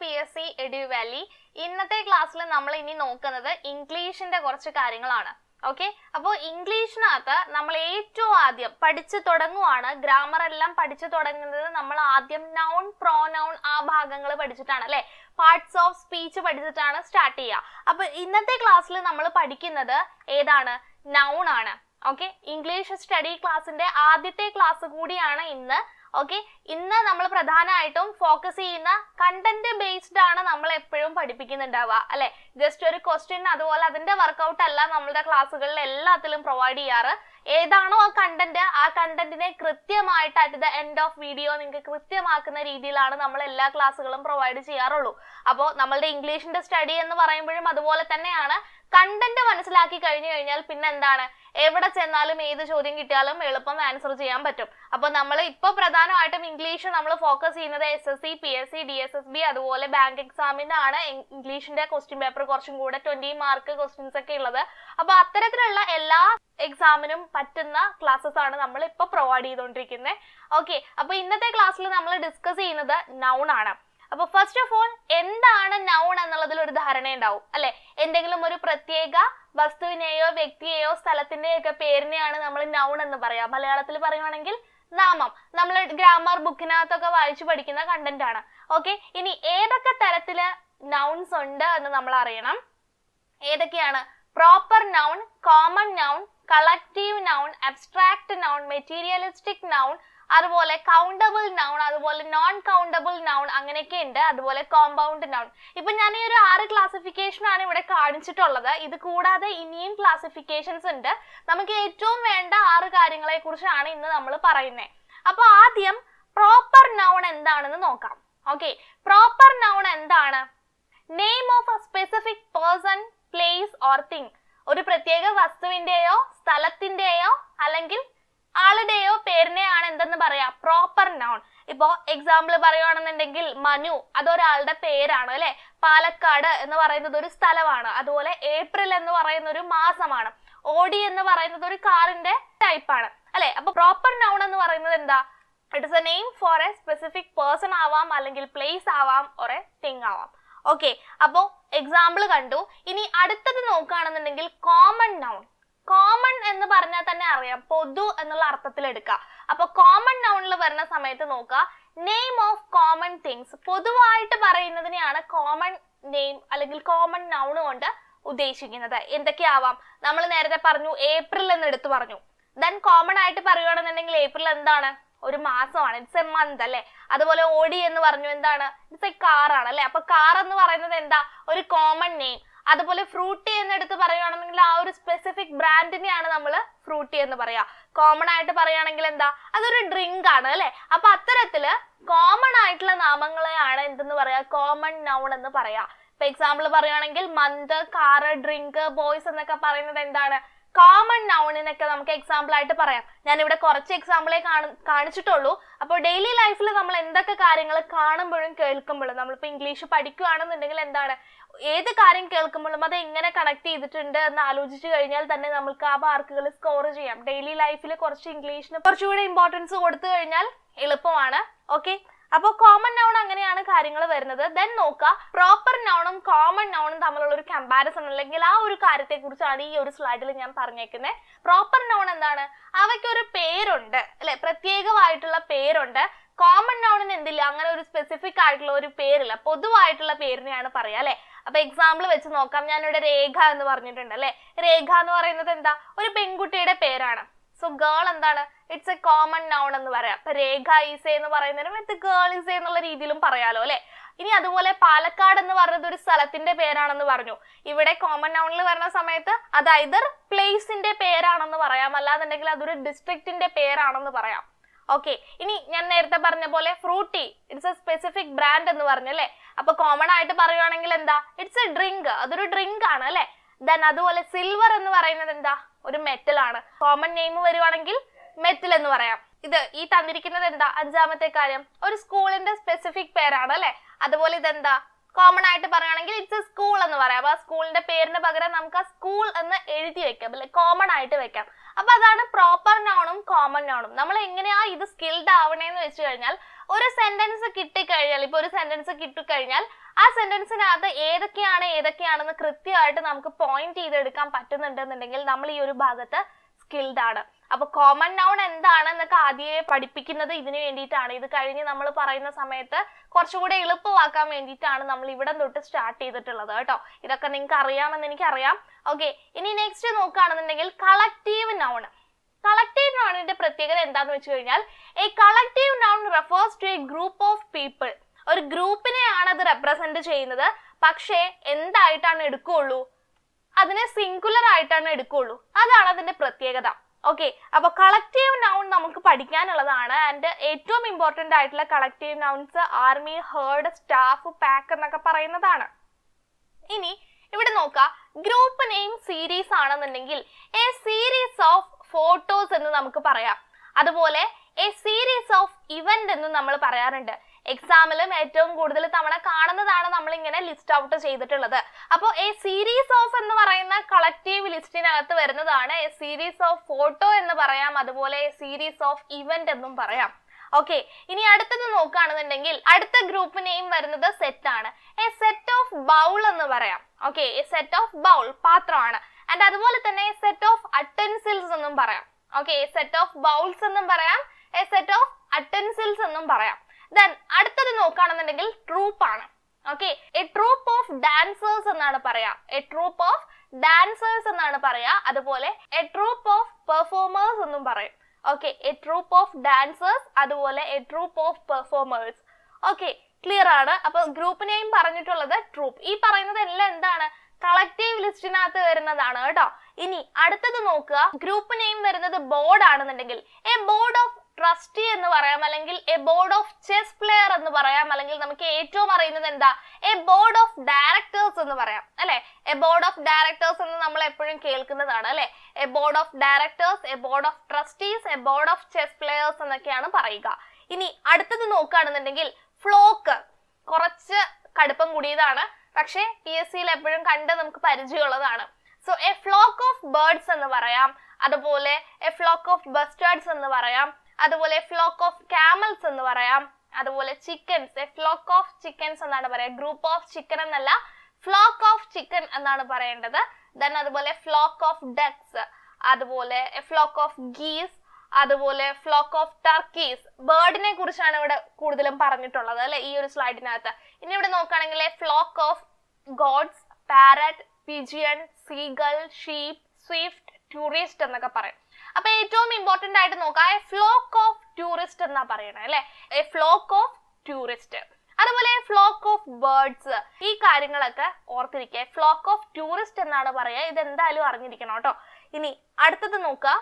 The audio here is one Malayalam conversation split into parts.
P S C edu valley ഇന്നത്തെ ക്ലാസ്സിൽ നമ്മൾ ഇനി നോക്കുന്നത് ഇംഗ്ലീഷിന്റെ കുറച്ച് കാര്യങ്ങളാണ് ഓക്കെ അപ്പോൾ ഇംഗ്ലീഷിനകത്ത് നമ്മൾ ഏറ്റവും ആദ്യം പഠിച്ചു തുടങ്ങുവാണ് ഗ്രാമർ എല്ലാം പഠിച്ചു തുടങ്ങുന്നത് നമ്മൾ ആദ്യം നൗൺ പ്രോനൗൺ ആ ഭാഗങ്ങൾ പഠിച്ചിട്ടാണ് അല്ലെ പാർട്സ് ഓഫ് സ്പീച്ച് പഠിച്ചിട്ടാണ് സ്റ്റാർട്ട് ചെയ്യുക അപ്പൊ ഇന്നത്തെ ക്ലാസ്സിൽ നമ്മൾ പഠിക്കുന്നത് ഏതാണ് നൗൺ ആണ് ഓക്കെ ഇംഗ്ലീഷ് സ്റ്റഡി ക്ലാസ്സിന്റെ ആദ്യത്തെ ക്ലാസ് കൂടിയാണ് ഇന്ന് ഓക്കെ ഇന്ന് നമ്മൾ പ്രധാനമായിട്ടും ഫോക്കസ് ചെയ്യുന്ന കണ്ടന്റ് ബേസ്ഡ് ആണ് നമ്മൾ എപ്പോഴും പഠിപ്പിക്കുന്നുണ്ടാവുക അല്ലെ ജസ്റ്റ് ഒരു ക്വസ്റ്റ്യൻ അതുപോലെ അതിന്റെ വർക്കൗട്ട് അല്ല നമ്മളുടെ ക്ലാസ്സുകളിൽ എല്ലാത്തിലും പ്രൊവൈഡ് ചെയ്യാറ് ഏതാണോ ആ കണ്ടന്റ് ആ കണ്ടന്റിനെ കൃത്യമായിട്ട് at the end of video നിങ്ങൾക്ക് കൃത്യമാക്കുന്ന രീതിയിലാണ് നമ്മൾ എല്ലാ ക്ലാസ്സുകളും പ്രൊവൈഡ് ചെയ്യാറുള്ളൂ അപ്പോൾ നമ്മളുടെ ഇംഗ്ലീഷിന്റെ സ്റ്റഡി എന്ന് പറയുമ്പോഴും അതുപോലെ തന്നെയാണ് കണ്ടന്റ് മനസ്സിലാക്കി കഴിഞ്ഞു കഴിഞ്ഞാൽ പിന്നെ എന്താണ് എവിടെ ചെന്നാലും ഏത് ചോദ്യം കിട്ടിയാലും എളുപ്പം ആൻസർ ചെയ്യാൻ പറ്റും അപ്പൊ നമ്മൾ ഇപ്പൊ പ്രധാനമായിട്ടും ഇംഗ്ലീഷ് നമ്മൾ ഫോക്കസ് ചെയ്യുന്നത് S S C P S C D S S B അതുപോലെ ബാങ്ക് എക്സാമിനാണ് ഇംഗ്ലീഷിന്റെ ക്വസ്റ്റ്യൻ പേപ്പർ കുറച്ചും കൂടെ ട്വന്റി മാർക്ക് ക്വസ്റ്റ്യൻസ് ഒക്കെ ഉള്ളത് അപ്പൊ അത്തരത്തിലുള്ള എല്ലാ എക്സാമിനും പറ്റുന്ന ക്ലാസ്സസ് ആണ് നമ്മൾ ഇപ്പൊ പ്രൊവൈഡ് ചെയ്തുകൊണ്ടിരിക്കുന്നത് ഓക്കെ അപ്പൊ ഇന്നത്തെ ക്ലാസ്സിൽ നമ്മൾ ഡിസ്കസ് ചെയ്യുന്നത് നൗൺ ആണ് അപ്പൊ ഫസ്റ്റ് ഓഫ് ഓൾ എന്താണ് നൗൺ എന്നുള്ളതിൽ ഒരു ധാരണ ഉണ്ടാവും അല്ലെ എന്തെങ്കിലും ഒരു പ്രത്യേക വസ്തുവിനെയോ വ്യക്തിയെയോ സ്ഥലത്തിന്റെയോ ഒക്കെ പേരിനെയാണ് നമ്മൾ നൗൺ എന്ന് പറയാം മലയാളത്തിൽ പറയുവാണെങ്കിൽ നാമം നമ്മൾ ഗ്രാമർ ബുക്കിനകത്തൊക്കെ വായിച്ചു പഠിക്കുന്ന കണ്ടന്റ് ആണ് ഓക്കെ ഇനി ഏതൊക്കെ തരത്തില് നൗൺസ് ഉണ്ട് എന്ന് നമ്മൾ അറിയണം ഏതൊക്കെയാണ് proper noun common noun collective noun abstract noun materialistic noun അതുപോലെ കൗണ്ടബിൾ നൗൺ അതുപോലെ നോൺ കൗണ്ടബിൾ നൗൺ അങ്ങനെയൊക്കെ ഉണ്ട് അതുപോലെ കോമ്പൗണ്ട് നൗൺ ഇപ്പൊ ഞാൻ ഈ ഒരു ആറ് ക്ലാസിഫിക്കേഷൻ ആണ് ഇവിടെ കാണിച്ചിട്ടുള്ളത് ഇത് കൂടാതെ ഇനിയും ക്ലാസിഫിക്കേഷൻസ് ഉണ്ട് നമുക്ക് ഏറ്റവും വേണ്ട ആറ് കാര്യങ്ങളെ കുറിച്ചാണ് ഇന്ന് നമ്മൾ പറയുന്നത് അപ്പൊ ആദ്യം പ്രോപ്പർ നൗൺ എന്താണെന്ന് നോക്കാം ഓക്കെ പ്രോപ്പർ നൗൺ എന്താണ് name of a specific person place or thing ഒരു പ്രത്യേക വസ്തുവിന്റെയോ സ്ഥലത്തിന്റെയോ അല്ലെങ്കിൽ ആളുടെയോ പേരിനെയാണ് എന്തെന്ന് പറയാ പ്രോപ്പർ നൗൺ ഇപ്പോ എക്സാമ്പിൾ പറയുവാണെന്നുണ്ടെങ്കിൽ മനു അതൊരാളുടെ പേരാണ് അല്ലെ പാലക്കാട് എന്ന് പറയുന്നത് ഒരു സ്ഥലമാണ് അതുപോലെ ഏപ്രിൽ എന്ന് പറയുന്ന ഒരു മാസമാണ് ഓടി എന്ന് പറയുന്നത് ഒരു കാറിന്റെ ടൈപ്പാണ് അല്ലെ അപ്പൊ പ്രോപ്പർ നൗൺ എന്ന് പറയുന്നത് എന്താ it is a name for a specific person ആവാം അല്ലെങ്കിൽ പ്ലേസ് ആവാം or എ തിങ് ആവാം ഓക്കെ അപ്പോ എക്സാമ്പിൾ കണ്ടു ഇനി അടുത്തത് നോക്കുകയാണെന്നുണ്ടെങ്കിൽ കോമൺ നൗൺ കോമൺ എന്ന് പറഞ്ഞാൽ തന്നെ അറിയാം പൊതു എന്നുള്ള അർത്ഥത്തിൽ എടുക്കുക അപ്പൊ കോമൺ നൗണിൽ വരുന്ന സമയത്ത് നോക്കുക നെയിം ഓഫ് കോമൺ തിങ്സ് പൊതുവായിട്ട് പറയുന്നതിനെയാണ് കോമൺ നെയിം അല്ലെങ്കിൽ കോമൺ നൗൺ കൊണ്ട് ഉദ്ദേശിക്കുന്നത് എന്തൊക്കെയാവാം നമ്മൾ നേരത്തെ പറഞ്ഞു ഏപ്രിൽ എന്ന് എടുത്തു പറഞ്ഞു ദെൻ കോമൺ ആയിട്ട് പറയുകയാണെന്നുണ്ടെങ്കിൽ ഏപ്രിൽ എന്താണ് ഒരു മാസമാണ് ഇറ്റ്സ് എ മന്ത് അല്ലെ അതുപോലെ ഓടി എന്ന് പറഞ്ഞു എന്താണ് ഇറ്റ്സ് എ കാർ ആണ് അല്ലെ അപ്പൊ കാർ എന്ന് പറയുന്നത് എന്താ ഒരു കോമൺ നെയിം അതുപോലെ ഫ്രൂട്ടി എന്ന് എടുത്ത് പറയുകയാണെന്നുണ്ടെങ്കിൽ ആ ഒരു സ്പെസിഫിക് ബ്രാൻഡിനെയാണ് നമ്മൾ ഫ്രൂട്ടി എന്ന് പറയാ കോമൺ ആയിട്ട് പറയുകയാണെങ്കിൽ എന്താ അതൊരു ഡ്രിങ്ക് ആണ് അല്ലെ അപ്പൊ അത്തരത്തില് കോമൺ ആയിട്ടുള്ള നാമങ്ങളെയാണ് എന്തെന്ന് പറയാ കോമൺ നൗൺ എന്ന് പറയാ ഇപ്പൊ എക്സാമ്പിൾ പറയുകയാണെങ്കിൽ മന്ത് കാറ് ഡ്രിങ്ക് ബോയ്സ് എന്നൊക്കെ പറയുന്നത് എന്താണ് കോമൺ നൗണിനൊക്കെ നമുക്ക് എക്സാമ്പിൾ ആയിട്ട് പറയാം ഞാൻ ഇവിടെ കുറച്ച് എക്സാമ്പിളെ കാണിച്ചിട്ടുള്ളൂ അപ്പോൾ ഡെയിലി ലൈഫിൽ നമ്മൾ എന്തൊക്കെ കാര്യങ്ങൾ കാണുമ്പോഴും കേൾക്കുമ്പോഴും നമ്മളിപ്പോൾ ഇംഗ്ലീഷ് പഠിക്കുകയാണെന്നുണ്ടെങ്കിൽ എന്താണ് ഏത് കാര്യം കേൾക്കുമ്പോഴും അത് എങ്ങനെ കണക്ട് ചെയ്തിട്ടുണ്ട് എന്ന് ആലോചിച്ച് കഴിഞ്ഞാൽ തന്നെ നമുക്ക് ആ മാർക്കുകൾ സ്കോർ ചെയ്യാം ഡെയിലി ലൈഫിൽ കുറച്ച് ഇംഗ്ലീഷിന് കുറച്ചുകൂടി ഇമ്പോർട്ടൻസ് കൊടുത്തു കഴിഞ്ഞാൽ എളുപ്പമാണ് ഓക്കെ അപ്പോൾ കോമൺ നൗൺ അങ്ങനെയാണ് കാര്യങ്ങൾ വരുന്നത് ദെൻ നോക്കുക പ്രോപ്പർ നൗണും കോമൺ നൗണും തമ്മിലുള്ള ഒരു കമ്പാരിസൺ അല്ലെങ്കിൽ ആ ഒരു കാര്യത്തെ കുറിച്ചാണ് ഈ ഒരു സ്ലൈഡിൽ ഞാൻ പറഞ്ഞേക്കുന്നത് പ്രോപ്പർ നൗൺ എന്താണ് അവയ്ക്ക് ഒരു പേരുണ്ട് അല്ലെ പ്രത്യേകമായിട്ടുള്ള പേരുണ്ട് കോമൺ നൗണിന് എന്തില്ല അങ്ങനെ ഒരു സ്പെസിഫിക് ആയിട്ടുള്ള ഒരു പേരില്ല പൊതുവായിട്ടുള്ള പേരിനെയാണ് പറയാ അല്ലെ അപ്പൊ എക്സാമ്പിൾ വെച്ച് നോക്കാം ഞാനിവിടെ രേഖ എന്ന് പറഞ്ഞിട്ടുണ്ട് അല്ലെ രേഖ എന്ന് പറയുന്നത് എന്താ ഒരു പെൺകുട്ടിയുടെ പേരാണ് സോ ഗേൾ എന്താണ് ഇറ്റ്സ് എ കോമൺ നൗൺ എന്ന് പറയാം അപ്പൊ രേഖ ഈസെ എന്ന് പറയുന്നതിനും ഇത് ഗേൾ ഈസെ എന്നുള്ള രീതിയിലും പറയാലോ അല്ലെ ഇനി അതുപോലെ പാലക്കാട് എന്ന് പറയുന്നത് ഒരു സ്ഥലത്തിന്റെ പേരാണെന്ന് പറഞ്ഞു ഇവിടെ കോമൺ നൗണിൽ വരുന്ന സമയത്ത് അത് ഐതർ പ്ലേസിന്റെ പേരാണെന്ന് പറയാം അല്ലാന്നുണ്ടെങ്കിൽ അതൊരു ഡിസ്ട്രിക്റ്റിന്റെ പേരാണെന്ന് പറയാം ഓക്കെ ഇനി ഞാൻ നേരത്തെ പറഞ്ഞ പോലെ Frooti it's a specific brand എന്ന് പറഞ്ഞു അല്ലെ അപ്പൊ കോമൺ ആയിട്ട് പറയുവാണെങ്കിൽ എന്താ ഇറ്റ്സ് എ ഡ്രിങ്ക് അതൊരു ഡ്രിങ്ക് ആണ് അല്ലെ ദെൻ അതുപോലെ സിൽവർ എന്ന് പറയുന്നത് എന്താ ഒരു മെറ്റൽ ആണ് കോമൺ നെയിം വരുവാണെങ്കിൽ മെറ്റൽ എന്ന് പറയാം ഇത് ഈ തന്നിരിക്കുന്നത് എന്താ അഞ്ചാമത്തെ കാര്യം ഒരു സ്കൂളിന്റെ സ്പെസിഫിക് പേരാണ് അല്ലെ അതുപോലെ ഇതെന്താ കോമൺ ആയിട്ട് പറയുകയാണെങ്കിൽ ഇറ്റ്സ് എ സ്കൂൾ എന്ന് പറയാം അപ്പൊ ആ സ്കൂളിന്റെ പേരിന് പകരം നമുക്ക് ആ സ്കൂൾ എന്ന് എഴുതി വെക്കാം അല്ലെ കോമൺ ആയിട്ട് വെക്കാം അപ്പൊ അതാണ് പ്രോപ്പർ നൗണും കോമൺ നൗണും നമ്മൾ എങ്ങനെയാ ഇത് സ്കിൽഡ് ആവണേന്ന് വെച്ച് കഴിഞ്ഞാൽ ഒരു സെന്റൻസ് കിട്ടിക്കഴിഞ്ഞാൽ ഇപ്പൊ ഒരു സെന്റൻസ് കിട്ടിക്കഴിഞ്ഞാൽ ആ സെന്റൻസിനകത്ത് ഏതൊക്കെയാണ് ഏതൊക്കെയാണെന്ന് കൃത്യമായിട്ട് നമുക്ക് പോയിന്റ് ചെയ്തെടുക്കാൻ പറ്റുന്നുണ്ടെന്നുണ്ടെങ്കിൽ നമ്മൾ ഈ ഒരു ഭാഗത്ത് സ്കിൽഡ് ആണ് അപ്പൊ കോമൺ നൗൺ എന്താണ് എന്നൊക്കെ ആദ്യമേ പഠിപ്പിക്കുന്നത് ഇതിനു വേണ്ടിയിട്ടാണ് ഇത് കഴിഞ്ഞ് നമ്മൾ പറയുന്ന സമയത്ത് കുറച്ചുകൂടെ എളുപ്പമാക്കാൻ വേണ്ടിയിട്ടാണ് നമ്മൾ ഇവിടെ തൊട്ട് സ്റ്റാർട്ട് ചെയ്തിട്ടുള്ളത് കേട്ടോ ഇതൊക്കെ നിങ്ങൾക്ക് അറിയാമെന്ന് എനിക്കറിയാം ഓക്കെ ഇനി നെക്സ്റ്റ് നോക്കുകയാണെന്നുണ്ടെങ്കിൽ കളക്റ്റീവ് നൗൺ കളക്റ്റീവ് നൗണിന്റെ പ്രത്യേകത എന്താന്ന് വെച്ച് കഴിഞ്ഞാൽ a collective noun refers to a group of people ഒരു ഗ്രൂപ്പിനെയാണ് അത് റെപ്രസെന്റ് ചെയ്യുന്നത് പക്ഷേ എന്തായിട്ടാണ് എടുക്കുകയുള്ളൂ അതിനെ സിംഗുലർ ആയിട്ടാണ് എടുക്കുകയുള്ളൂ അതാണ് അതിന്റെ പ്രത്യേകത ഓക്കെ അപ്പൊ കളക്റ്റീവ് നൗൺ നമുക്ക് പഠിക്കാനുള്ളതാണ് ആൻഡ് ഏറ്റവും ഇമ്പോർട്ടന്റ് ആയിട്ടുള്ള collective nouns army herd staff pack എന്നൊക്കെ പറയുന്നതാണ് ഇനി ഇവിടെ നോക്കാം ഗ്രൂപ്പ് നെയിം സീരീസ് ആണെന്നുണ്ടെങ്കിൽ എ സീരീസ് ഓഫ് ഫോട്ടോസ് എന്ന് നമുക്ക് പറയാം അതുപോലെ എ സീരീസ് ഓഫ് ഇവന്റ് എന്ന് നമ്മൾ പറയാറുണ്ട് എക്സാമിലും ഏറ്റവും കൂടുതൽ തവണ കാണുന്നതാണ് നമ്മൾ ഇങ്ങനെ ലിസ്റ്റ് ഔട്ട് ചെയ്തിട്ടുള്ളത് അപ്പോൾ എ സീരീസ് ഓഫ് എന്ന് പറയുന്ന കളക്റ്റീവ് ലിസ്റ്റിനകത്ത് വരുന്നതാണ് എ സീരീസ് ഓഫ് ഫോട്ടോ എന്ന് പറയാം അതുപോലെ എ സീരീസ് ഓഫ് ഇവന്റ് എന്നും പറയാം ഓക്കെ ഇനി അടുത്തത് നോക്കുകയാണെന്നുണ്ടെങ്കിൽ അടുത്ത ഗ്രൂപ്പ് നെയിം വരുന്നത് സെറ്റ് ആണ് എ സെറ്റ് ഓഫ് ബൗൾ എന്ന് പറയാം okay a set of bowl പാത്രമാണ് ആൻഡ് അതുപോലെ തന്നെ സെറ്റ് ഓഫ് അറ്റൻസിൽസ് എന്നും പറയാം ഓക്കെ സെറ്റ് ഓഫ് ബൗൾസ് എന്നും പറയാം എ സെറ്റ് ഓഫ് അറ്റൻസിൽസ് എന്നും പറയാം ദെൻ അടുത്തത് നോക്കുകയാണെന്നുണ്ടെങ്കിൽ ട്രൂപ്പ് ആണ് okay a troupe of dancers എന്നാണ് പറയാ എ ട്രൂപ്പ് ഓഫ് ഡാൻസേഴ്സ് എന്നാണ് പറയാ അതുപോലെ എ ട്രൂപ്പ് ഓഫ് പെർഫോമേഴ്സ് എന്നും പറയും okay a troupe of dancers അതുപോലെ a troupe of performers okay clear ആണ് അപ്പൊ ഗ്രൂപ്പ് നെയിം പറഞ്ഞിട്ടുള്ളത് ട്രൂപ്പ് ഈ പറയുന്നത് എല്ലാം എന്താണ് കളക്റ്റീവ് ലിസ്റ്റിനകത്ത് വരുന്നതാണ് കേട്ടോ ഇനി അടുത്തത് നോക്കുക ഗ്രൂപ്പ് നെയിം വരുന്നത് ബോർഡ് ആണെന്നുണ്ടെങ്കിൽ എ ബോർഡ് ഓഫ് ട്രസ്റ്റി എന്ന് പറയാം അല്ലെങ്കിൽ a board of chess player എന്ന് പറയാം അല്ലെങ്കിൽ നമുക്ക് ഏറ്റവും അറിയുന്നത് എന്താ എ ബോർഡ് ഓഫ് ഡയറക്ടേഴ്സ് എന്ന് പറയാം അല്ലെ എ ബോർഡ് ഓഫ് ഡയറക്ടേഴ്സ് എന്ന് നമ്മൾ എപ്പോഴും കേൾക്കുന്നതാണ് അല്ലെ a board of directors a board of trustees a board of chess players എന്നൊക്കെയാണ് പറയുക ഇനി അടുത്തത് നോക്കുകയാണെന്നുണ്ടെങ്കിൽ ഫ്ലോക്ക് കുറച്ച് കടുപ്പം കൂടിയതാണ് പക്ഷേ പി എസ് സിയിൽ എപ്പോഴും കണ്ട് നമുക്ക് പരിചയമുള്ളതാണ് so a flock of birds എന്ന് പറയാം അതുപോലെ എ ഫ്ലോക്ക് ഓഫ് ബസ്റ്റാർഡ്സ് എന്ന് പറയാം അതുപോലെ ഫ്ലോക്ക് ഓഫ് ക്യാമൽസ് എന്ന് പറയാം അതുപോലെ chickens a flock of chickens എന്നാണ് പറയാം ഗ്രൂപ്പ് ഓഫ് ചിക്കൻ എന്നല്ല ഫ്ലോക്ക് ഓഫ് ചിക്കൻ എന്നാണ് പറയേണ്ടത് ദെൻ അതുപോലെ ഫ്ലോക്ക് ഓഫ് ഡക്സ് അതുപോലെ എ ഫ്ലോക്ക് ഓഫ് ഗീസ് അതുപോലെ ഫ്ലോക്ക് ഓഫ് ടർക്കീസ് ബേർഡിനെ കുറിച്ചാണ് ഇവിടെ കൂടുതലും പറഞ്ഞിട്ടുള്ളത് അല്ലെ ഈ ഒരു സ്ലൈഡിനകത്ത് ഇനി ഇവിടെ നോക്കുകയാണെങ്കിൽ flock of goats parrot pigeon seagull sheep swift tourist എന്നൊക്കെ പറയും അപ്പൊ ഏറ്റവും ഇമ്പോർട്ടന്റ് ആയിട്ട് നോക്കാം എ ഫ്ലോക്ക് ഓഫ് ടൂറിസ്റ്റ് എന്നാ പറയണേ അല്ലെ എ ഫ്ലോക്ക് ഓഫ് ടൂറിസ്റ്റ് അതുപോലെ ഫ്ലോക്ക് ഓഫ് ബേർഡ്സ് ഈ കാര്യങ്ങളൊക്കെ ഓർത്തിരിക്കുക ഫ്ലോക്ക് ഓഫ് ടൂറിസ്റ്റ് എന്നാണ് പറയുക ഇത് എന്തായാലും അറിഞ്ഞിരിക്കണം കേട്ടോ ഇനി അടുത്തത് നോക്കുക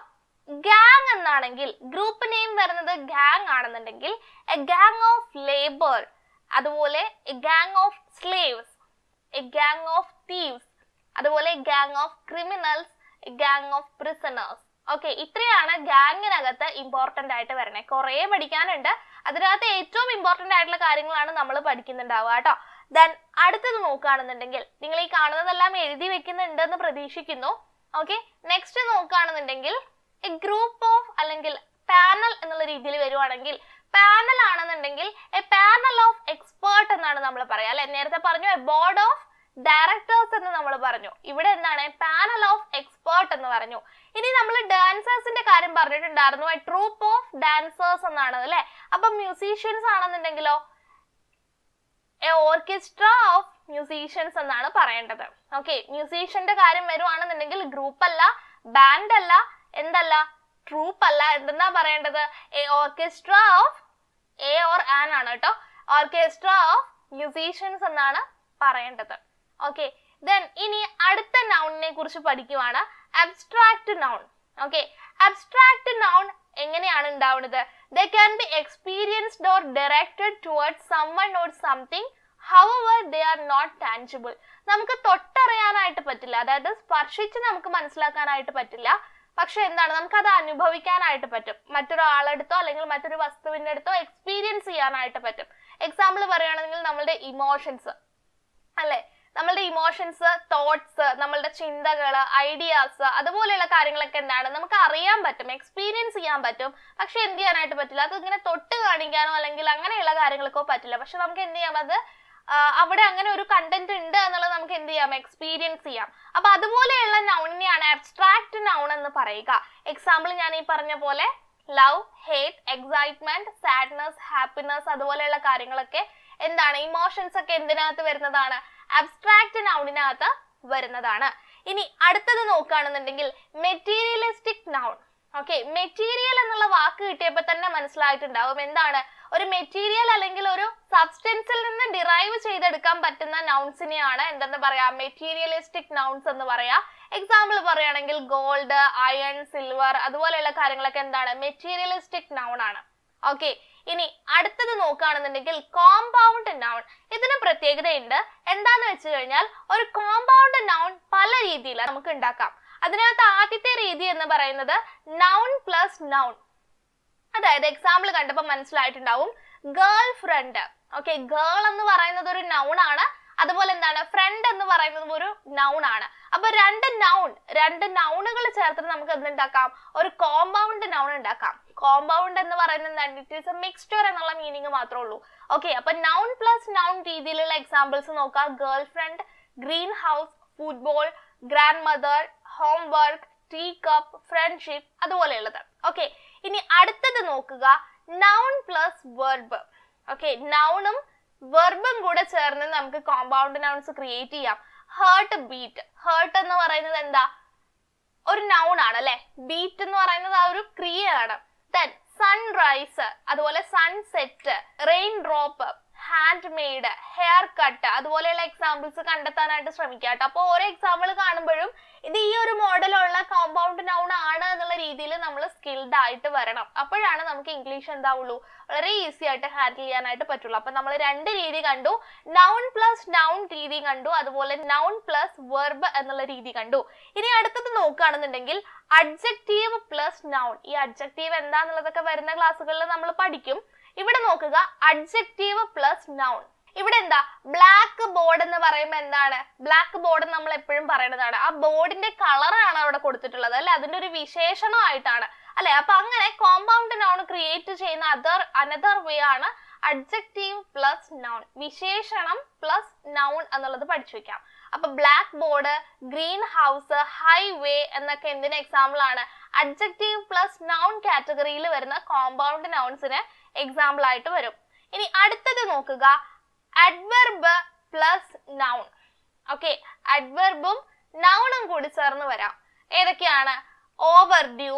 ഗാങ് എന്നാണെങ്കിൽ ഗ്രൂപ്പ് നെയിം വരുന്നത് ഗാങ് ആണെന്നുണ്ടെങ്കിൽ എ ഗാങ് ഓഫ് ലേബർ അതുപോലെ a gang of slaves a gang of thieves അതുപോലെ gang of criminals gang of prisoners okay ഇത്രയാണ് ഗാങ്ങിനകത്ത് ഇമ്പോർട്ടന്റ് ആയിട്ട് വരണേ കുറേ പഠിക്കാനുണ്ട് അതിനകത്ത് ഏറ്റവും ഇമ്പോർട്ടന്റ് ആയിട്ടുള്ള കാര്യങ്ങളാണ് നമ്മൾ പഠിക്കുന്നുണ്ടാവുക കേട്ടോ ദെൻ അടുത്തത് നോക്കുകയാണെന്നുണ്ടെങ്കിൽ നിങ്ങൾ ഈ കാണുന്നതെല്ലാം എഴുതി വെക്കുന്നുണ്ട് എന്ന് പ്രതീക്ഷിക്കുന്നു ഓക്കെ നെക്സ്റ്റ് നോക്കുകയാണെന്നുണ്ടെങ്കിൽ എ ഗ്രൂപ്പ് ഓഫ് അല്ലെങ്കിൽ പാനൽ എന്നുള്ള രീതിയിൽ വരുവാണെങ്കിൽ പാനൽ ആണെന്നുണ്ടെങ്കിൽ എ പാനൽ ഓഫ് എക്സ്പേർട്ട് എന്നാണ് നമ്മൾ പറയാം അല്ലെ നേരത്തെ പറഞ്ഞു എ ബോർഡ് ഓഫ് ഡയറക്ടേഴ്സ് എന്ന് നമ്മൾ പറഞ്ഞു ഇവിടെ എന്താണ് പാനൽ ഓഫ് എക്സ്പേർട്ട് എന്ന് പറഞ്ഞു ഇനി നമ്മൾ ഡാൻസേഴ്സിന്റെ കാര്യം പറഞ്ഞിട്ടുണ്ടായിരുന്നു എ ട്രൂപ്പ് ഓഫ് ഡാൻസേഴ്സ് എന്നാണ് അല്ലെ അപ്പൊ മ്യൂസീഷ്യൻസ് ആണെന്നുണ്ടെങ്കിലോ എ ഓർക്കസ്ട്ര ഓഫ് മ്യൂസീഷ്യൻസ് എന്നാണ് പറയേണ്ടത് ഓക്കെ മ്യൂസീഷ്യന്റെ കാര്യം വരുവാണെന്നുണ്ടെങ്കിൽ ഗ്രൂപ്പ് അല്ല ബാൻഡ് അല്ല എന്തല്ല ട്രൂപ്പ് അല്ല എന്തെന്നാ പറയേണ്ടത് a orchestra of a or an ആണ് കേട്ടോ ഓർക്കസ്ട്ര ഓഫ് മ്യൂസീഷ്യൻസ് എന്നാണ് പറയേണ്ടത് ഓക്കെ ദെൻ ഇനി അടുത്ത നൗണിനെ കുറിച്ച് പഠിക്കുവാണ് abstract noun okay abstract noun എങ്ങനെയാണ് ഉണ്ടാവുന്നത് the can be experienced or directed towards someone or something however they are not tangible നമുക്ക് തൊട്ടറിയാനായിട്ട് പറ്റില്ല അതായത് സ്പർശിച്ച് നമുക്ക് മനസ്സിലാക്കാനായിട്ട് പറ്റില്ല പക്ഷെ എന്താണ് നമുക്ക് അത് അനുഭവിക്കാനായിട്ട് പറ്റും മറ്റൊരാളെടുത്തോ അല്ലെങ്കിൽ മറ്റൊരു വസ്തുവിന്റെ അടുത്തോ എക്സ്പീരിയൻസ് ചെയ്യാനായിട്ട് പറ്റും എക്സാമ്പിൾ പറയുകയാണെങ്കിൽ നമ്മളുടെ ഇമോഷൻസ് അല്ലെ നമ്മളുടെ ഇമോഷൻസ് തോട്ട്സ് നമ്മളുടെ ചിന്തകൾ ഐഡിയാസ് അതുപോലെയുള്ള കാര്യങ്ങളൊക്കെ എന്താണ് നമുക്ക് അറിയാൻ പറ്റും എക്സ്പീരിയൻസ് ചെയ്യാൻ പറ്റും പക്ഷെ എന്ത് ചെയ്യാനായിട്ട് പറ്റില്ല അത് ഇങ്ങനെ തൊട്ട് കാണിക്കാനോ അല്ലെങ്കിൽ അങ്ങനെയുള്ള കാര്യങ്ങൾക്കോ പറ്റില്ല പക്ഷെ നമുക്ക് എന്ത് ചെയ്യാം അത് ആ, അവിടെ അങ്ങനെ ഒരു കണ്ടന്റ് ഉണ്ട് എന്നുള്ളത് നമുക്ക് എന്ത് ചെയ്യാം എക്സ്പീരിയൻസ് ചെയ്യാം അപ്പൊ അതുപോലെയുള്ള നൗണിനെയാണ് അബ്സ്ട്രാക്ട് നൗൺ എന്ന് പറയുക എക്സാമ്പിൾ ഞാൻ ഈ പറഞ്ഞ പോലെ love hate excitement sadness happiness അതുപോലെയുള്ള കാര്യങ്ങളൊക്കെ എന്താണ് ഇമോഷൻസ് ഒക്കെ എന്തിനകത്ത് വരുന്നതാണ് അബ്സ്ട്രാക്ട് നൗണിനകത്ത് വരുന്നതാണ് ഇനി അടുത്തത് നോക്കുകയാണെന്നുണ്ടെങ്കിൽ മെറ്റീരിയലിസ്റ്റിക് നൗൺ ഓക്കെ മെറ്റീരിയൽ എന്നുള്ള വാക്ക് കിട്ടിയപ്പോൾ തന്നെ മനസ്സിലായിട്ടുണ്ടാവും എന്താണ് ഒരു മെറ്റീരിയൽ അല്ലെങ്കിൽ ഒരു സബ്സ്റ്റൻസിൽ നിന്ന് ഡിറൈവ് ചെയ്തെടുക്കാൻ പറ്റുന്ന നൗൺസിനെയാണ് എന്തെന്ന് പറയാ മെറ്റീരിയലിസ്റ്റിക് നൗൺസ് എന്ന് പറയാ എക്സാമ്പിൾ പറയുകയാണെങ്കിൽ ഗോൾഡ് അയൺ സിൽവർ അതുപോലെയുള്ള കാര്യങ്ങളൊക്കെ എന്താണ് മെറ്റീരിയലിസ്റ്റിക് നൗൺ ആണ് ഓക്കെ ഇനി അടുത്തത് നോക്കുകയാണെന്നുണ്ടെങ്കിൽ കോമ്പൗണ്ട് നൗൺ ഇതിന് പ്രത്യേകതയുണ്ട് എന്താന്ന് വെച്ച് കഴിഞ്ഞാൽ ഒരു കോമ്പൗണ്ട് നൗൺ പല രീതിയിൽ നമുക്ക് ഉണ്ടാക്കാം അതിനകത്ത് ആദ്യത്തെ രീതി എന്ന് പറയുന്നത് നൗൺ പ്ലസ് നൗൺ അതായത് എക്സാമ്പിൾ കണ്ടപ്പോൾ മനസ്സിലായിട്ടുണ്ടാവും ഗേൾ ഫ്രണ്ട് ഓക്കെ ഗേൾ എന്ന് പറയുന്നത് ഒരു നൗൺ ആണ് അതുപോലെ എന്താണ് ഫ്രണ്ട് എന്ന് പറയുന്നത് ഒരു നൗൺ ആണ് അപ്പൊ രണ്ട് നൗൺ രണ്ട് നൗണുകൾ ചേർത്തിട്ട് നമുക്ക് എന്തുണ്ടാക്കാം ഒരു കോമ്പൗണ്ട് നൗൺ ഉണ്ടാക്കാം കോമ്പൗണ്ട് എന്ന് പറയുന്നത് ഇറ്റ് ഈസ് എ മിക്സ്ചർ എന്നുള്ള മീനിങ് മാത്രമേ ഉള്ളൂ ഓക്കെ അപ്പൊ നൗൺ പ്ലസ് നൗൺ രീതിയിലുള്ള എക്സാമ്പിൾസ് നോക്കാം girl friend green house football grand mother homework tea cup friendship അതുപോലെയുള്ളത് ഓക്കെ ഇനി അടുത്തത് നോക്കുക നൗൺ പ്ലസ് വെർബ് ഓക്കെ നൗണും വെർബും കൂടെ ചേർന്ന് നമുക്ക് കോമ്പൗണ്ട് നൗൺസ് ക്രിയേറ്റ് ചെയ്യാം ഹേർട്ട് ബീറ്റ് ഹേർട്ട് എന്ന് പറയുന്നത് എന്താ ഒരു നൗൺ ആണ് അല്ലെ ബീറ്റ് എന്ന് പറയുന്നത് ആ ഒരു ക്രിയയാണ് ദെൻ സൺറൈസ് അതുപോലെ sunset rain drop hand made hair cut അതുപോലെയുള്ള എക്സാമ്പിൾസ് കണ്ടെത്താനായിട്ട് ശ്രമിക്കുക കേട്ടോ അപ്പോൾ ഓരോ എക്സാമ്പിൾ കാണുമ്പോഴും ഇത് ഈ ഒരു മോഡലുള്ള കോമ്പൗണ്ട് നൗൺ ആണ് എന്നുള്ള രീതിയിൽ നമ്മൾ സ്കിൽഡ് ആയിട്ട് വരണം അപ്പോഴാണ് നമുക്ക് ഇംഗ്ലീഷ് എന്താവുള്ളൂ വളരെ ഈസി ആയിട്ട് ഹാൻഡിൽ ചെയ്യാനായിട്ട് പറ്റുള്ളൂ അപ്പൊ നമ്മൾ രണ്ട് രീതി കണ്ടു നൗൺ പ്ലസ് നൗൺ രീതി കണ്ടു അതുപോലെ നൗൺ പ്ലസ് വെർബ് എന്നുള്ള രീതി കണ്ടു ഇനി അടുത്തത് നോക്കുകയാണെന്നുണ്ടെങ്കിൽ അഡ്ജക്റ്റീവ് പ്ലസ് നൗൺ ഈ അഡ്ജക്റ്റീവ് എന്താന്നുള്ളതൊക്കെ വരുന്ന ക്ലാസ്സുകളിൽ നമ്മൾ പഠിക്കും ഇവിടെ നോക്കുക അഡ്ജക്റ്റീവ് പ്ലസ് നൗൺ ഇവിടെ എന്താ ബ്ലാക്ക് ബോർഡ് എന്ന് പറയുമ്പോൾ എന്താണ് ബ്ലാക്ക് ബോർഡ് നമ്മൾ എപ്പോഴും പറയുന്നതാണ് ആ ബോർഡിന്റെ കളറാണ് അവിടെ കൊടുത്തിട്ടുള്ളത് അല്ലെ അതിന്റെ ഒരു വിശേഷണമായിട്ടാണ് അല്ലെ അപ്പൊ അങ്ങനെ കോമ്പൗണ്ട് നൗൺ ക്രിയേറ്റ് ചെയ്യുന്ന അതർ അനദർ വേ ആണ് അഡ്ജക്റ്റീവ് പ്ലസ് നൗൺ വിശേഷണം പ്ലസ് നൗൺ എന്നുള്ളത് പഠിച്ചു വെക്കാം അപ്പൊ black board green house highway എന്നൊക്കെ എന്തിന് എക്സാമ്പിൾ ആണ് അഡ്ജക്റ്റീവ് പ്ലസ് നൗൺ കാറ്റഗറിയിൽ വരുന്ന കോമ്പൗണ്ട് നൗൺസിന് എക്സാമ്പിൾ ആയിട്ട് വരും ഇനി അടുത്തത് നോക്കുക അഡ്വർബ് പ്ലസ് നൗൺ ഓക്കെ അഡ്വർബും നൗണും കൂടി ചേർന്ന് വരാം ഏതൊക്കെയാണ് overdue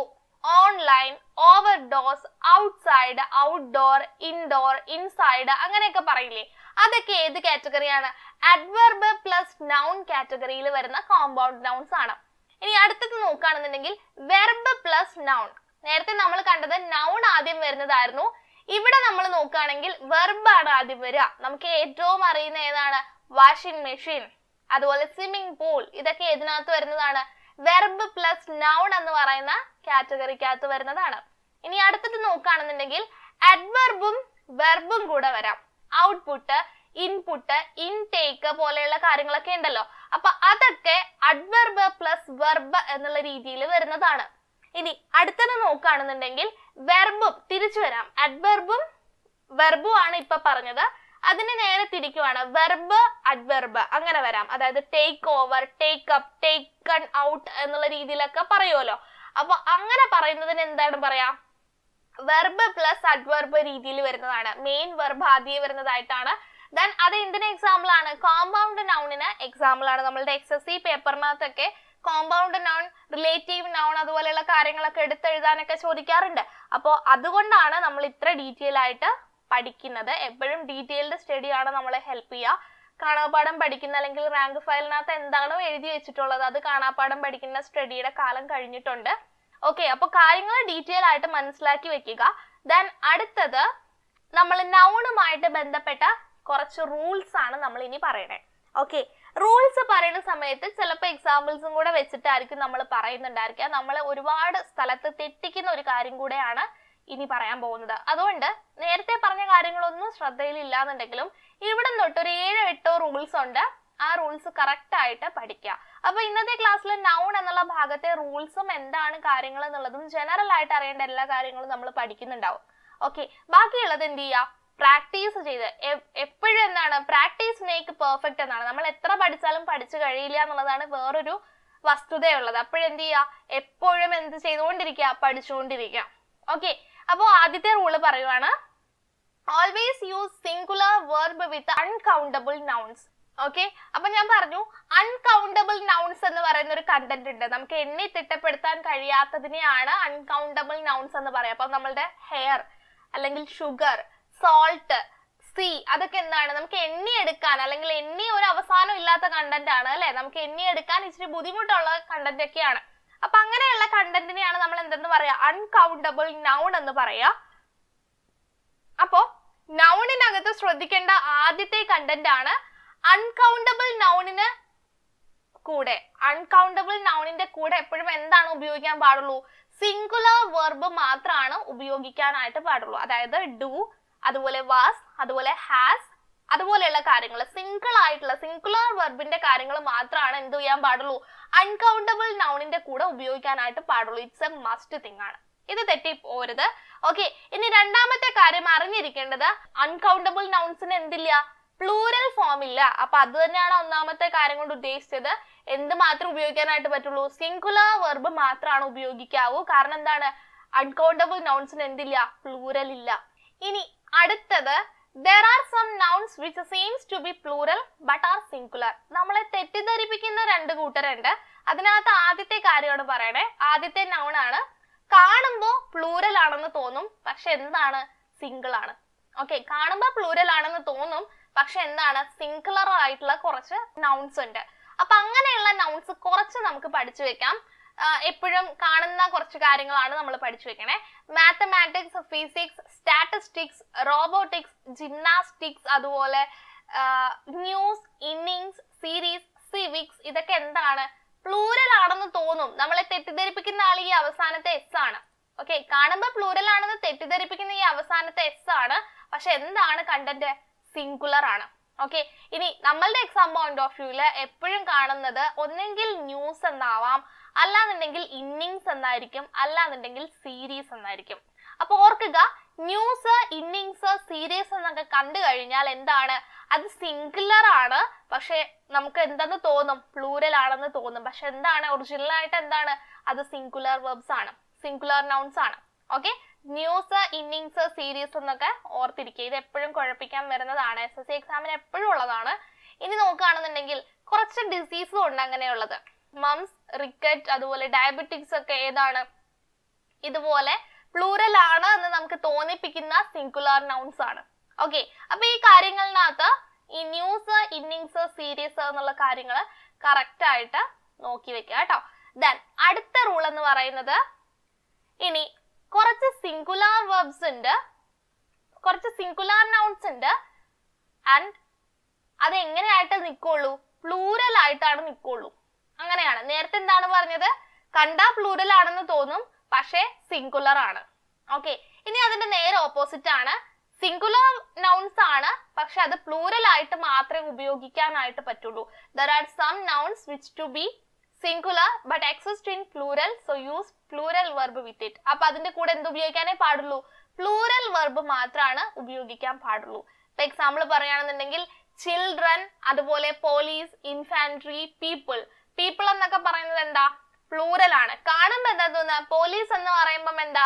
online overdose outside outdoor indoor inside അങ്ങനെയൊക്കെ പറയില്ലേ അതൊക്കെ ഏത് കാറ്റഗറിയാണ് അഡ്വർബ് പ്ലസ് നൗൺ കാറ്റഗറിയിൽ വരുന്ന കോമ്പൗണ്ട് നൗൺസ് ആണ് ഇനി അടുത്തത് നോക്കുകയാണെന്നുണ്ടെങ്കിൽ വെർബ് പ്ലസ് നൗൺ നേരത്തെ നമ്മൾ കണ്ടത് നൗൺ ആദ്യം വരുന്നതായിരുന്നു ഇവിടെ നമ്മൾ നോക്കുകയാണെങ്കിൽ വെർബ് ആണ് ആദ്യം വരിക നമുക്ക് ഏറ്റവും അറിയുന്ന ഏതാണ് വാഷിംഗ് മെഷീൻ അതുപോലെ സ്വിമ്മിംഗ് പൂൾ ഇതൊക്കെ ഇതിനകത്ത് വരുന്നതാണ് വെർബ് പ്ലസ് നൗൺ എന്ന് പറയുന്ന കാറ്റഗറിക്കകത്ത് വരുന്നതാണ് ഇനി അടുത്തത് നോക്കുകയാണെന്നുണ്ടെങ്കിൽ അഡ്വർബും വെർബും കൂടെ വരാം ഔട്ട്പുട്ട് ഇൻപുട്ട് ഇൻടേക്ക് പോലെയുള്ള കാര്യങ്ങളൊക്കെ ഉണ്ടല്ലോ അപ്പൊ അതൊക്കെ അഡ്വർബ് പ്ലസ് വെർബ് എന്നുള്ള രീതിയിൽ വരുന്നതാണ് ഇനി അടുത്തത് നോക്കുകയാണെന്നുണ്ടെങ്കിൽ വെർബും തിരിച്ചു വരാം അഡ്വർബും വെർബും ആണ് ഇപ്പൊ പറഞ്ഞത് അതിന് നേരെ തിരിക്കുവാണ് വെർബ് അഡ്വെർബ് അങ്ങനെ വരാം അതായത് take over take up taken out എന്നുള്ള രീതിയിലൊക്കെ പറയുമല്ലോ അപ്പൊ അങ്ങനെ പറയുന്നതിന് എന്താണ് പറയാ വെർബ് പ്ലസ് അഡ്വർബ് രീതിയിൽ വരുന്നതാണ് മെയിൻ വെർബ് ആദ്യം വരുന്നതായിട്ടാണ് ദെൻ അത് എന്തിന് എക്സാമ്പിൾ ആണ് കോമ്പൗണ്ട് നൗണിന് എക്സാമ്പിൾ ആണ് നമ്മളുടെ എക്സ് എസ് സി പേപ്പറിനകത്തൊക്കെ കോമ്പൗണ്ട് നൗൺ റിലേറ്റീവ് നൗൺ അതുപോലെയുള്ള കാര്യങ്ങളൊക്കെ എടുത്തെഴുതാനൊക്കെ ചോദിക്കാറുണ്ട് അപ്പോൾ അതുകൊണ്ടാണ് നമ്മൾ ഇത്ര ഡീറ്റെയിൽ ആയിട്ട് പഠിക്കുന്നത് എപ്പോഴും ഡീറ്റെയിൽഡ് സ്റ്റഡിയാണ് നമ്മളെ ഹെൽപ്പ് ചെയ്യുക കാണാപ്പാഠം പഠിക്കുന്ന അല്ലെങ്കിൽ റാങ്ക് ഫയലിനകത്ത് എന്താണോ എഴുതി വെച്ചിട്ടുള്ളത് അത് കാണാപ്പാഠം പഠിക്കുന്ന സ്റ്റഡിയുടെ കാലം കഴിഞ്ഞിട്ടുണ്ട് ഓക്കെ അപ്പൊ കാര്യങ്ങൾ ഡീറ്റെയിൽ ആയിട്ട് മനസ്സിലാക്കി വെക്കുക ദെൻ അടുത്തത് നമ്മൾ നൗണുമായിട്ട് ബന്ധപ്പെട്ട കുറച്ച് റൂൾസ് ആണ് നമ്മൾ ഇനി പറയണേ ഓക്കെ റൂൾസ് പറയുന്ന സമയത്ത് ചിലപ്പോൾ എക്സാമ്പിൾസും കൂടെ വെച്ചിട്ടായിരിക്കും നമ്മൾ പറയുന്നുണ്ടായിരിക്കുക നമ്മൾ ഒരുപാട് സ്ഥലത്ത് തെറ്റിക്കുന്ന ഒരു കാര്യം കൂടെയാണ് ഇനി പറയാൻ പോകുന്നത് അതുകൊണ്ട് നേരത്തെ പറഞ്ഞ കാര്യങ്ങളൊന്നും ശ്രദ്ധയിൽ എന്നുണ്ടെങ്കിലും ഇവിടെ തൊട്ട് ഒരു ഏഴോ എട്ടോ റൂൾസ് ഉണ്ട് ആ റൂൾസ് കറക്റ്റ് ആയിട്ട് പഠിക്കുക അപ്പൊ ഇന്നത്തെ ക്ലാസ്സിൽ നൗൺ എന്നുള്ള ഭാഗത്തെ റൂൾസും എന്താണ് കാര്യങ്ങൾ എന്നുള്ളതും ജനറൽ ആയിട്ട് അറിയേണ്ട എല്ലാ കാര്യങ്ങളും നമ്മൾ പഠിക്കുന്നുണ്ടാവും ഓക്കെ ബാക്കിയുള്ളത് എന്ത് ചെയ്യുക പ്രാക്ടീസ് ചെയ്ത് എപ്പോഴും എന്താണ് പ്രാക്ടീസ് മേക്ക് പെർഫെക്റ്റ് എന്നാണ് നമ്മൾ എത്ര പഠിച്ചാലും പഠിച്ചു കഴിയില്ല എന്നുള്ളതാണ് വേറൊരു വസ്തുതയുള്ളത് അപ്പോഴെന്ത് ചെയ്യുക എപ്പോഴും എന്ത് ചെയ്തുകൊണ്ടിരിക്കുക പഠിച്ചുകൊണ്ടിരിക്കുക ഓക്കെ അപ്പോൾ ആദ്യത്തെ റൂള് പറയുവാണ് always use singular verb with uncountable nouns okay അപ്പൊ ഞാൻ പറഞ്ഞു അൺകൗണ്ടബിൾ നൗൺസ് എന്ന് പറയുന്ന ഒരു കണ്ടന്റ് ഉണ്ട് നമുക്ക് എണ്ണി തിട്ടപ്പെടുത്താൻ കഴിയാത്തതിനെയാണ് അൺകൗണ്ടബിൾ നൗൺസ് എന്ന് പറയാം അപ്പൊ നമ്മളുടെ ഹെയർ അല്ലെങ്കിൽ ഷുഗർ സോൾട്ട് സി അതൊക്കെ എന്താണ് നമുക്ക് എണ്ണി എടുക്കാൻ അല്ലെങ്കിൽ എണ്ണി ഒരു അവസാനം ഇല്ലാത്ത കണ്ടന്റ് ആണ് അല്ലെ നമുക്ക് എണ്ണി എടുക്കാൻ ഇച്ചിരി ബുദ്ധിമുട്ടുള്ള കണ്ടന്റ് ഒക്കെയാണ് അപ്പൊ അങ്ങനെയുള്ള കണ്ടന്റിനെയാണ് നമ്മൾ എന്തെന്ന് പറയാ അൺകൗണ്ടബിൾ നൗൺ എന്ന് പറയാ അപ്പോ നൗണിനകത്ത് ശ്രദ്ധിക്കേണ്ട ആദ്യത്തെ കണ്ടന്റ് ആണ് അൺകൗണ്ടബിൾ നൗണിന് കൂടെ അൺകൗണ്ടബിൾ നൗണിന്റെ കൂടെ എപ്പോഴും എന്താണ് ഉപയോഗിക്കാൻ പാടുള്ളൂ സിംഗുലർ വെർബ് മാത്രമാണ് ഉപയോഗിക്കാനായിട്ട് പാടുള്ളൂ അതായത് ഡു അതുപോലെ വാസ് അതുപോലെ ഹാസ് അതുപോലെയുള്ള കാര്യങ്ങൾ സിംഗിൾ ആയിട്ടുള്ള സിംഗുലർ വെർബിന്റെ കാര്യങ്ങൾ മാത്രമാണ് എന്ത് ചെയ്യാൻ പാടുള്ളൂ അൺകൗണ്ടബിൾ നൗണിന്റെ കൂടെ ഉപയോഗിക്കാനായിട്ട് പാടുള്ളൂ ഇറ്റ്സ് എ മസ്റ്റ് തിങ് ആണ് ഇത് തെറ്റി പോരുത് ഓക്കെ ഇനി രണ്ടാമത്തെ കാര്യം അറിഞ്ഞിരിക്കേണ്ടത് അൺകൗണ്ടബിൾ നൗൺസിന് എന്തില്ല പ്ലൂരൽ ഫോം ഇല്ല അപ്പൊ അത് തന്നെയാണ് ഒന്നാമത്തെ കാര്യം കൊണ്ട് ഉദ്ദേശിച്ചത് എന്ത് മാത്രം ഉപയോഗിക്കാനായിട്ട് പറ്റുള്ളൂ സിംഗുലർ വെർബ് മാത്രമാണ് ഉപയോഗിക്കാവൂ കാരണം എന്താണ് അൺകൗണ്ടബിൾ നൗൺസിന് എന്തില്ല പ്ലൂരൽ ഇല്ല ഇനി അടുത്തത് there are some nouns which seems to be plural but are singular നമ്മളെ തെറ്റിദ്ധരിപ്പിക്കുന്ന രണ്ട് കൂട്ടരുണ്ട് അതിനകത്ത് ആദ്യത്തെ കാര്യമാണ് പറയണേ ആദ്യത്തെ നൗൺ ആണ് കാണുമ്പോൾ പ്ലൂരൽ ആണെന്ന് തോന്നും പക്ഷെ എന്താണ് സിംഗിൾ ആണ് ഓക്കെ കാണുമ്പോൾ പ്ലൂരൽ ആണെന്ന് തോന്നും പക്ഷെ എന്താണ് സിംഗുലർ ആയിട്ടുള്ള കുറച്ച് നൗൺസ് ഉണ്ട് അപ്പൊ അങ്ങനെയുള്ള നൗൺസ് കുറച്ച് നമുക്ക് പഠിച്ചു വെക്കാം എപ്പോഴും കാണുന്ന കുറച്ച് കാര്യങ്ങളാണ് നമ്മൾ പഠിച്ചു വെക്കണേ mathematics physics statistics robotics gymnastics അതുപോലെ ന്യൂസ് ഇന്നിങ്സ് സീരീസ് സിവിക്സ് ഇതൊക്കെ എന്താണ് പ്ലൂരൽ ആണെന്ന് തോന്നും നമ്മളെ തെറ്റിദ്ധരിപ്പിക്കുന്ന ആൾ ഈ അവസാനത്തെ എസ് ആണ് ഓക്കെ കാണുമ്പോൾ പ്ലൂരൽ ആണെന്ന് തെറ്റിദ്ധരിപ്പിക്കുന്ന ഈ അവസാനത്തെ എസ് ആണ് പക്ഷെ എന്താണ് കണ്ടന്റ് സിംഗുലർ ആണ് ഓക്കെ ഇനി നമ്മളുടെ എക്സാം പോയിന്റ് ഓഫ് വ്യൂല് എപ്പോഴും കാണുന്നത് ഒന്നെങ്കിൽ ന്യൂസ് എന്നാവാം അല്ലാന്നുണ്ടെങ്കിൽ ഇന്നിങ്സ് എന്നായിരിക്കും അല്ലാന്നുണ്ടെങ്കിൽ സീരീസ് എന്നായിരിക്കും അപ്പൊ ഓർക്കുക ന്യൂസ് ഇന്നിങ്സ് സീരീസ് എന്നൊക്കെ കണ്ടു കഴിഞ്ഞാൽ എന്താണ് അത് സിംഗുലർ ആണ് പക്ഷെ നമുക്ക് എന്തെന്ന് തോന്നും പ്ലൂരൽ ആണെന്ന് തോന്നും പക്ഷെ എന്താണ് ഒറിജിനൽ ആയിട്ട് എന്താണ് അത് സിംഗുലർ വെർബ്സ് ആണ് സിംഗുലർ നൗൺസ് ആണ് ഓക്കെ ന്യൂസ് ഇന്നിങ്സ് സീരീസ് എന്നൊക്കെ ഓർത്തിരിക്കുക ഇത് എപ്പോഴും കുഴപ്പിക്കാൻ വരുന്നതാണ് എസ് എസ് സി എക്സാമിന് എപ്പോഴും ഉള്ളതാണ് ഇനി നോക്കുകയാണെന്നുണ്ടെങ്കിൽ കുറച്ച് ഡിസീസും ഉണ്ട് അങ്ങനെയുള്ളത് മംസ് റിക്കറ്റ് അതുപോലെ ഡയബറ്റിക്സ് ഒക്കെ ഏതാണ് ഇതുപോലെ പ്ലൂറൽ ആണ് എന്ന് നമുക്ക് തോന്നിപ്പിക്കുന്ന സിംഗുലർ നൗൺസ് ആണ് ഓക്കെ അപ്പൊ ഈ കാര്യങ്ങളിനകത്ത് ഈ ന്യൂസ് ഇന്നിങ്സ് സീരീസ് എന്നുള്ള കാര്യങ്ങൾ കറക്റ്റ് ആയിട്ട് നോക്കി വെക്കുക കേട്ടോ ദെൻ അടുത്ത റൂൾ എന്ന് പറയുന്നത് ഇനി കുറച്ച് സിംഗുലാർ വെർബ്സ് ഉണ്ട് കുറച്ച് സിംഗുലാർ നൗൺസ് ഉണ്ട് ആൻഡ് അത് എങ്ങനെയായിട്ട് നിൽക്കുള്ളൂ പ്ലൂരൽ ആയിട്ടാണ് നിൽക്കുള്ളൂ അങ്ങനെയാണ് നേരത്തെ എന്താണ് പറഞ്ഞത് കണ്ട പ്ലൂരൽ ആണെന്ന് തോന്നും പക്ഷേ സിംഗുലർ ആണ് ഓക്കെ ഇനി അതിന്റെ നേരെ ഓപ്പോസിറ്റ് ആണ് സിംഗുലർ നൗൺസ് ആണ് പക്ഷെ അത് പ്ലൂരൽ ആയിട്ട് മാത്രമേ ഉപയോഗിക്കാനായിട്ട് പറ്റുള്ളൂ there are some nouns which to be singular but exist in plural so use plural verb with it അപ്പൊ അതിന്റെ കൂടെ എന്ത് ഉപയോഗിക്കാനേ പാടുള്ളൂ പ്ലൂരൽ വെർബ് മാത്രമാണ് ഉപയോഗിക്കാൻ പാടുള്ളൂ ഇപ്പൊ എക്സാമ്പിൾ പറയുകയാണെന്നുണ്ടെങ്കിൽ ചിൽഡ്രൻ അതുപോലെ പോലീസ് ഇൻഫാൻട്രി പീപ്പിൾ പീപ്പിൾ എന്നൊക്കെ പറയുന്നത് എന്താ പ്ലൂരൽ ആണ് കാണുമ്പോ എന്താ തോന്നുക പോലീസ് എന്ന് പറയുമ്പം എന്താ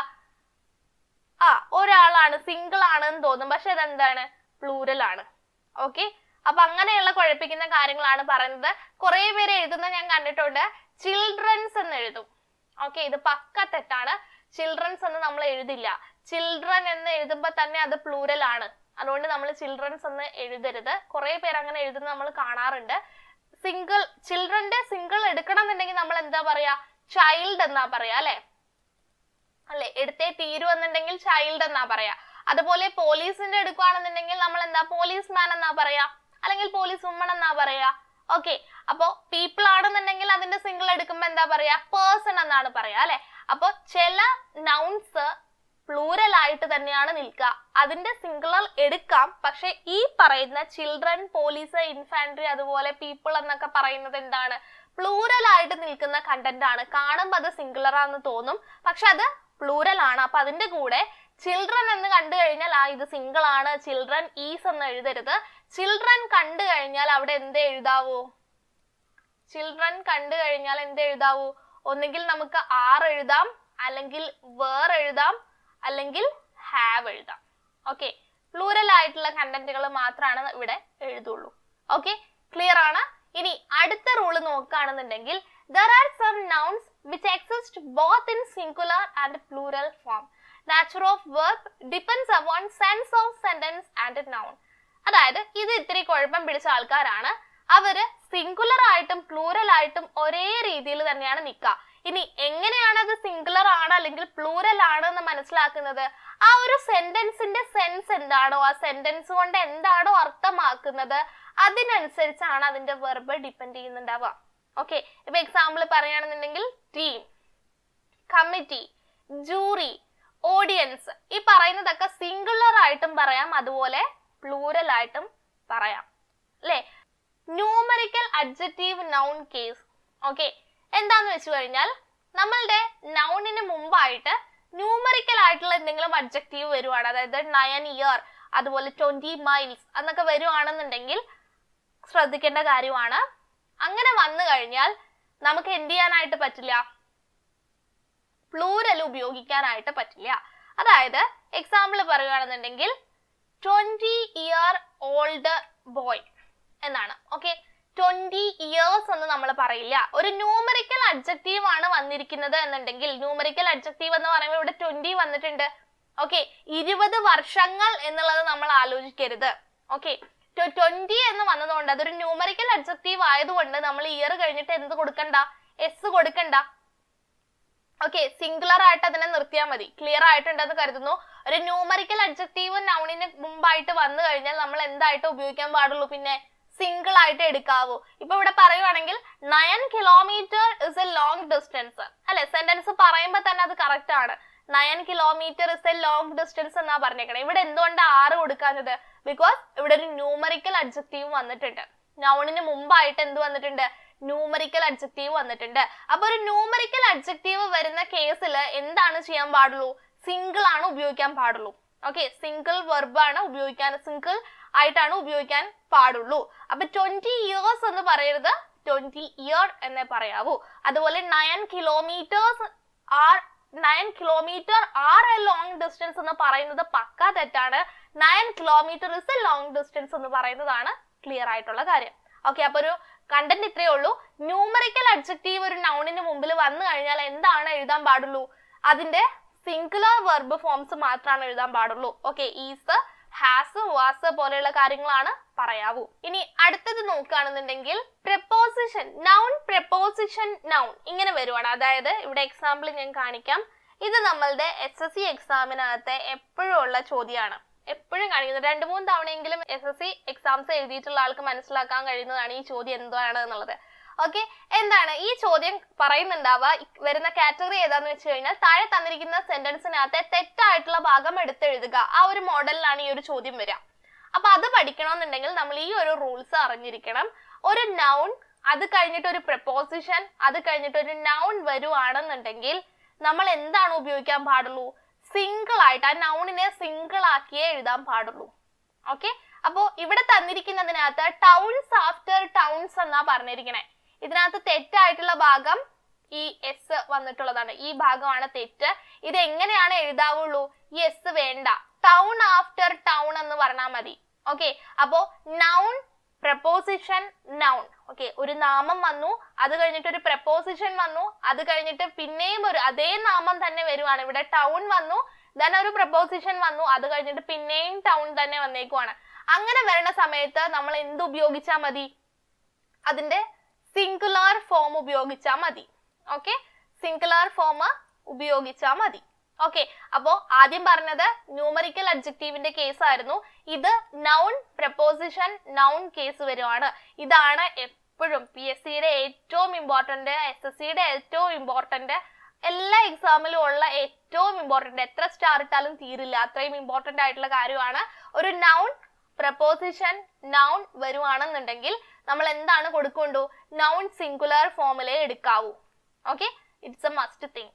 ആ ഒരാളാണ് സിംഗിൾ ആണെന്ന് തോന്നും പക്ഷെ ഇതെന്താണ് പ്ലൂരൽ ആണ് ഓക്കെ അപ്പൊ അങ്ങനെയുള്ള കുഴപ്പിക്കുന്ന കാര്യങ്ങളാണ് പറയുന്നത് കുറെ പേര് എഴുതുന്ന ഞാൻ കണ്ടിട്ടുണ്ട് ചിൽഡ്രൻസ് എന്ന് എഴുതും ഓക്കെ ഇത് പക്ക തെറ്റാണ് ചിൽഡ്രൻസ് എന്ന് നമ്മൾ എഴുതില്ല ചിൽഡ്രൻ എന്ന് എഴുതുമ്പോൾ തന്നെ അത് പ്ലൂരൽ ആണ് അതുകൊണ്ട് നമ്മൾ ചിൽഡ്രൻസ് എന്ന് എഴുതരുത് കുറെ പേര് അങ്ങനെ എഴുതുന്നത് നമ്മൾ കാണാറുണ്ട് സിംഗിൾ ചിൽഡ്രന്റെ സിംഗിൾ എടുക്കണം എന്നുണ്ടെങ്കിൽ നമ്മൾ എന്താ പറയാ ചൈൽഡ് എന്നാ പറയാ അല്ലെ അല്ലെ എടുത്തേ തീരു എന്നുണ്ടെങ്കിൽ ചൈൽഡ് എന്നാ പറയാ അതുപോലെ പോലീസിന്റെ എടുക്കുകയാണെന്നുണ്ടെങ്കിൽ നമ്മൾ എന്താ പോലീസ് മാൻ എന്നാ പറയാ അല്ലെങ്കിൽ പോലീസ് വുമൺ എന്നാ പറയാ ഓക്കെ അപ്പോ പീപ്പിൾ ആണെന്നുണ്ടെങ്കിൽ അതിന്റെ സിംഗിൾ എടുക്കുമ്പോ എന്താ പറയാ പേഴ്സൺ എന്നാണ് പറയാ അല്ലെ അപ്പൊ ചില നൗൺസ് പ്ലൂരൽ ആയിട്ട് തന്നെയാണ് നിൽക്കുക അതിന്റെ സിംഗുലർ എടുക്കാം പക്ഷെ ഈ പറയുന്ന ചിൽഡ്രൻ പോലീസ് ഇൻഫാൻട്രി അതുപോലെ പീപ്പിൾ എന്നൊക്കെ പറയുന്നത് എന്താണ് പ്ലൂരൽ ആയിട്ട് നിൽക്കുന്ന കണ്ടന്റ് ആണ് കാണുമ്പോൾ അത് സിംഗുലർ ആണെന്ന് തോന്നും പക്ഷെ അത് പ്ലൂരൽ ആണ് അപ്പൊ അതിന്റെ കൂടെ ചിൽഡ്രൻ എന്ന് കണ്ടു കഴിഞ്ഞാൽ ആ ഇത് സിംഗിൾ ആണ് ചിൽഡ്രൻ ഈസ് എന്ന് എഴുതരുത് ചിൽഡ്രൻ കണ്ടു കഴിഞ്ഞാൽ അവിടെ എന്ത് എഴുതാവൂ ചിൽഡ്രൻ കണ്ടു കഴിഞ്ഞാൽ എന്ത് എഴുതാവൂ ഒന്നുകിൽ നമുക്ക് ആർ എഴുതാം അല്ലെങ്കിൽ വേർ എഴുതാം അല്ലെങ്കിൽ ഹാവ് എഴുതാം ഓക്കെ പ്ലൂറൽ ആയിട്ടുള്ള കണ്ടന്റുകൾ മാത്രമാണ് ഇവിടെ എഴുതുള്ളൂ ഓക്കെ ക്ലിയർ ആണ് ഇനി അടുത്ത റൂള് നോക്കുകയാണെന്നുണ്ടെങ്കിൽ there are some nouns which exist both in singular and plural form nature of work depends upon sense of sentence and noun അതായത് ഇത് ഇത്തിരി കുഴപ്പം പിടിച്ച ആൾക്കാരാണ് അവര് സിംഗുലർ ആയിട്ടും പ്ലൂറൽ ആയിട്ടും ഒരേ രീതിയിൽ തന്നെയാണ് നിൽക്കുക ഇനി എങ്ങനെയാണ് അത് സിംഗുലർ ആണ് അല്ലെങ്കിൽ പ്ലൂറൽ ആണ് എന്ന് മനസ്സിലാക്കുന്നത് ആ ഒരു സെന്റൻസിന്റെ സെൻസ് എന്താണോ ആ സെന്റൻസ് കൊണ്ട് എന്താണോ അർത്ഥമാക്കുന്നത് അതിനനുസരിച്ചാണ് അതിന്റെ വെർബ് ഡിപ്പെൻഡ് ചെയ്യുന്നുണ്ടാവുക ഓക്കെ ഇപ്പൊ എക്സാമ്പിൾ പറയുകയാണെന്നുണ്ടെങ്കിൽ ടീം കമ്മിറ്റി ജൂറി ഓഡിയൻസ് ഈ പറയുന്നതൊക്കെ സിംഗുലർ ആയിട്ടും പറയാം അതുപോലെ പ്ലൂറൽ ആയിട്ടും പറയാം അല്ലേ numerical adjective noun case okay എന്താന്ന് വെച്ച് കഴിഞ്ഞാൽ നമ്മളുടെ നൗണിന് മുമ്പായിട്ട് ന്യൂമറിക്കൽ ആയിട്ടുള്ള എന്തെങ്കിലും അഡ്ജക്റ്റീവ് വരുവാണ് അതായത് നയൻ ഇയർ അതുപോലെ ട്വന്റി മൈൽസ് എന്നൊക്കെ വരുവാണെന്നുണ്ടെങ്കിൽ ശ്രദ്ധിക്കേണ്ട കാര്യമാണ് അങ്ങനെ വന്നു കഴിഞ്ഞാൽ നമുക്ക് എന്ത് ചെയ്യാനായിട്ട് പറ്റില്ല പ്ലൂരൽ ഉപയോഗിക്കാനായിട്ട് പറ്റില്ല അതായത് എക്സാമ്പിൾ പറയുകയാണെന്നുണ്ടെങ്കിൽ ട്വന്റി ഇയർ ഓൾഡ് ബോയ് എന്നാണ് ഓക്കെ ട്വന്റി ഇയേഴ്സ് എന്ന് നമ്മൾ പറയില്ല ഒരു ന്യൂമറിക്കൽ അഡ്ജക്റ്റീവ് ആണ് വന്നിരിക്കുന്നത് എന്നുണ്ടെങ്കിൽ ന്യൂമറിക്കൽ അഡ്ജക്റ്റീവ് എന്ന് പറയുമ്പോൾ ഇവിടെ ട്വന്റി വന്നിട്ടുണ്ട് ഓക്കെ ഇരുപത് വർഷങ്ങൾ എന്നുള്ളത് നമ്മൾ ആലോചിക്കരുത് ഓക്കെ ട്വന്റി എന്ന് വന്നതുകൊണ്ട് അതൊരു ന്യൂമറിക്കൽ അഡ്ജക്റ്റീവ് ആയതുകൊണ്ട് നമ്മൾ ഇയർ കഴിഞ്ഞിട്ട് എന്ത് കൊടുക്കണ്ട എസ് കൊടുക്കണ്ട ഓക്കെ സിംഗുലർ ആയിട്ട് അതിനെ നിർത്തിയാൽ മതി ക്ലിയർ ആയിട്ടുണ്ടെന്ന് കരുതുന്നു ഒരു ന്യൂമറിക്കൽ അഡ്ജക്റ്റീവ് നൗണിന് മുമ്പായിട്ട് വന്നു കഴിഞ്ഞാൽ നമ്മൾ എന്തായിട്ട് ഉപയോഗിക്കാൻ പാടുള്ളൂ പിന്നെ സിംഗിൾ ആയിട്ട് എടുക്കാവൂ ഇപ്പൊ ഇവിടെ പറയുവാണെങ്കിൽ nine kilometre is a long distance അല്ലെ സെന്റൻസ് പറയുമ്പോൾ തന്നെ അത് കറക്റ്റ് ആണ് nine kilometre is a long distance എന്നാ പറഞ്ഞേക്കണേ ഇവിടെ എന്തുകൊണ്ട് ആറ് കൊടുക്കാഞ്ഞത് ബിക്കോസ് ഇവിടെ ഒരു ന്യൂമറിക്കൽ അഡ്ജക്റ്റീവ് വന്നിട്ടുണ്ട് നൗണിന് മുമ്പായിട്ട് എന്ത് വന്നിട്ടുണ്ട് ന്യൂമറിക്കൽ അഡ്ജക്റ്റീവ് വന്നിട്ടുണ്ട് അപ്പൊ ഒരു ന്യൂമറിക്കൽ അഡ്ജക്റ്റീവ് വരുന്ന കേസിൽ എന്താണ് ചെയ്യാൻ പാടുള്ളൂ സിംഗിൾ ആണ് ഉപയോഗിക്കാൻ പാടുള്ളൂ ഓക്കെ സിംഗിൾ വെർബാണ് ഉപയോഗിക്കാൻ സിംഗിൾ ആയിട്ടാണ് ഉപയോഗിക്കാൻ പാടുള്ളൂ അപ്പൊ ട്വന്റി ഇയേഴ്സ് എന്ന് പറയരുത് ട്വന്റി ഇയർ എന്നേ പറയാവൂ അതുപോലെ nine kilometres are nine kilometre are a long distance എന്ന് പറയുന്നത് പക്ക തെറ്റാണ് nine kilometre is a long distance എന്ന് പറയുന്നതാണ് ക്ലിയർ ആയിട്ടുള്ള കാര്യം ഓക്കെ അപ്പൊ ഒരു കണ്ടന്റ് ഇത്രയേ ഉള്ളൂ ന്യൂമറിക്കൽ അഡ്ജക്റ്റീവ് ഒരു നൗണിന് മുമ്പിൽ വന്നു കഴിഞ്ഞാൽ എന്താണ് എഴുതാൻ പാടുള്ളൂ അതിന്റെ സിംഗുലർ വെർബ് ഫോംസ് മാത്രമാണ് എഴുതാൻ പാടുള്ളൂ ഓക്കെ ഈസ് ഹാസ് വാസ് പോലെയുള്ള കാര്യങ്ങളാണ് പറയാവൂ ഇനി അടുത്തത് നോക്കുകയാണെന്നുണ്ടെങ്കിൽ പ്രപ്പോസിഷൻ നൗൺ പ്രപ്പോസിഷൻ നൗൺ ഇങ്ങനെ വരുവാണ് അതായത് ഇവിടെ എക്സാമ്പിൾ ഞാൻ കാണിക്കാം ഇത് നമ്മളുടെ എസ് എസ് സി എക്സാമിനകത്തെ എപ്പോഴും ഉള്ള ചോദ്യമാണ് എപ്പോഴും കാണിക്കുന്നത് രണ്ട് മൂന്ന് തവണയെങ്കിലും എസ് എസ് സി എക്സാംസ് എഴുതിയിട്ടുള്ള ആൾക്ക് മനസ്സിലാക്കാൻ കഴിയുന്നതാണ് ഈ ചോദ്യം എന്താണ് എന്നുള്ളത് ഓക്കെ എന്താണ് ഈ ചോദ്യം പറയുന്നുണ്ടാവുക ഇ- വരുന്ന കാറ്റഗറി ഏതാന്ന് വെച്ച് കഴിഞ്ഞാൽ താഴെ തന്നിരിക്കുന്ന സെന്റൻസിനകത്തെ തെറ്റായിട്ടുള്ള ഭാഗം എടുത്തെഴുതുക ആ ഒരു മോഡലിലാണ് ഈ ഒരു ചോദ്യം വരിക അപ്പൊ അത് പഠിക്കണമെന്നുണ്ടെങ്കിൽ നമ്മൾ ഈ ഒരു റൂൾസ് അറിഞ്ഞിരിക്കണം ഒരു നൗൺ അത് കഴിഞ്ഞിട്ട് ഒരു പ്രപ്പോസിഷൻ അത് കഴിഞ്ഞിട്ട് ഒരു നൗൺ വരുവാണെന്നുണ്ടെങ്കിൽ നമ്മൾ എന്താണ് ഉപയോഗിക്കാൻ പാടുള്ളൂ സിംഗിൾ ആയിട്ട് ആ നൗണിനെ സിംഗിൾ ആക്കിയേ എഴുതാൻ പാടുള്ളൂ ഓക്കെ അപ്പോ ഇവിടെ തന്നിരിക്കുന്നതിനകത്ത് ടൗൺസ് ആഫ്റ്റർ ടൗൺസ് എന്നാ പറഞ്ഞിരിക്കണേ ഇതിനകത്ത് തെറ്റായിട്ടുള്ള ഭാഗം ഈ എസ് വന്നിട്ടുള്ളതാണ് ഈ ഭാഗമാണ് തെറ്റ് ഇത് എങ്ങനെയാണ് എഴുതാവുള്ളൂ ഈ എസ് വേണ്ട ടൗൺ ആഫ്റ്റർ ടൗൺ എന്ന് പറഞ്ഞാൽ മതി ഓക്കെ അപ്പോ നൗൺ പ്രപ്പോസിഷൻ നൗൺ ഓക്കെ ഒരു നാമം വന്നു അത് കഴിഞ്ഞിട്ട് ഒരു പ്രപ്പോസിഷൻ വന്നു അത് കഴിഞ്ഞിട്ട് പിന്നെയും ഒരു അതേ നാമം തന്നെ വരുവാണ് ഇവിടെ ടൗൺ വന്നു ദെൻ ഒരു പ്രപ്പോസിഷൻ വന്നു അത് കഴിഞ്ഞിട്ട് പിന്നെയും ടൗൺ തന്നെ വന്നേക്കുവാണ് അങ്ങനെ വരുന്ന സമയത്ത് നമ്മൾ എന്ത് ഉപയോഗിച്ചാൽ മതി അതിന്റെ സിംഗുലാർ ഫോം ഉപയോഗിച്ചാൽ മതി ഓക്കെ സിംഗുലാർ ഫോം ഉപയോഗിച്ചാൽ മതി ഓക്കെ അപ്പോ ആദ്യം പറഞ്ഞത് ന്യൂമറിക്കൽ അഡ്ജക്റ്റീവിന്റെ കേസ് ആയിരുന്നു ഇത് നൗൺ പ്രപ്പോസിഷൻ നൗൺ കേസ് വരുവാണ് ഇതാണ് എപ്പോഴും പി എസ് സിയുടെ ഏറ്റവും ഇമ്പോർട്ടന്റ് എസ് എസ് സിയുടെ ഏറ്റവും ഇമ്പോർട്ടന്റ് എല്ലാ എക്സാമിലും ഉള്ള ഏറ്റവും ഇമ്പോർട്ടന്റ് എത്ര സ്റ്റാർ ഇട്ടാലും തീരില്ല അത്രയും ഇമ്പോർട്ടന്റ് ആയിട്ടുള്ള കാര്യമാണ് ഒരു നൗൺ പ്രപ്പോസിഷൻ നൗൺ വരുവാണെന്നുണ്ടെങ്കിൽ നമ്മൾ എന്താണ് കൊടുക്കൊണ്ടു നൗൺ സിംഗുലർ ഫോമിലേ എടുക്കാവൂ okay it's a must thing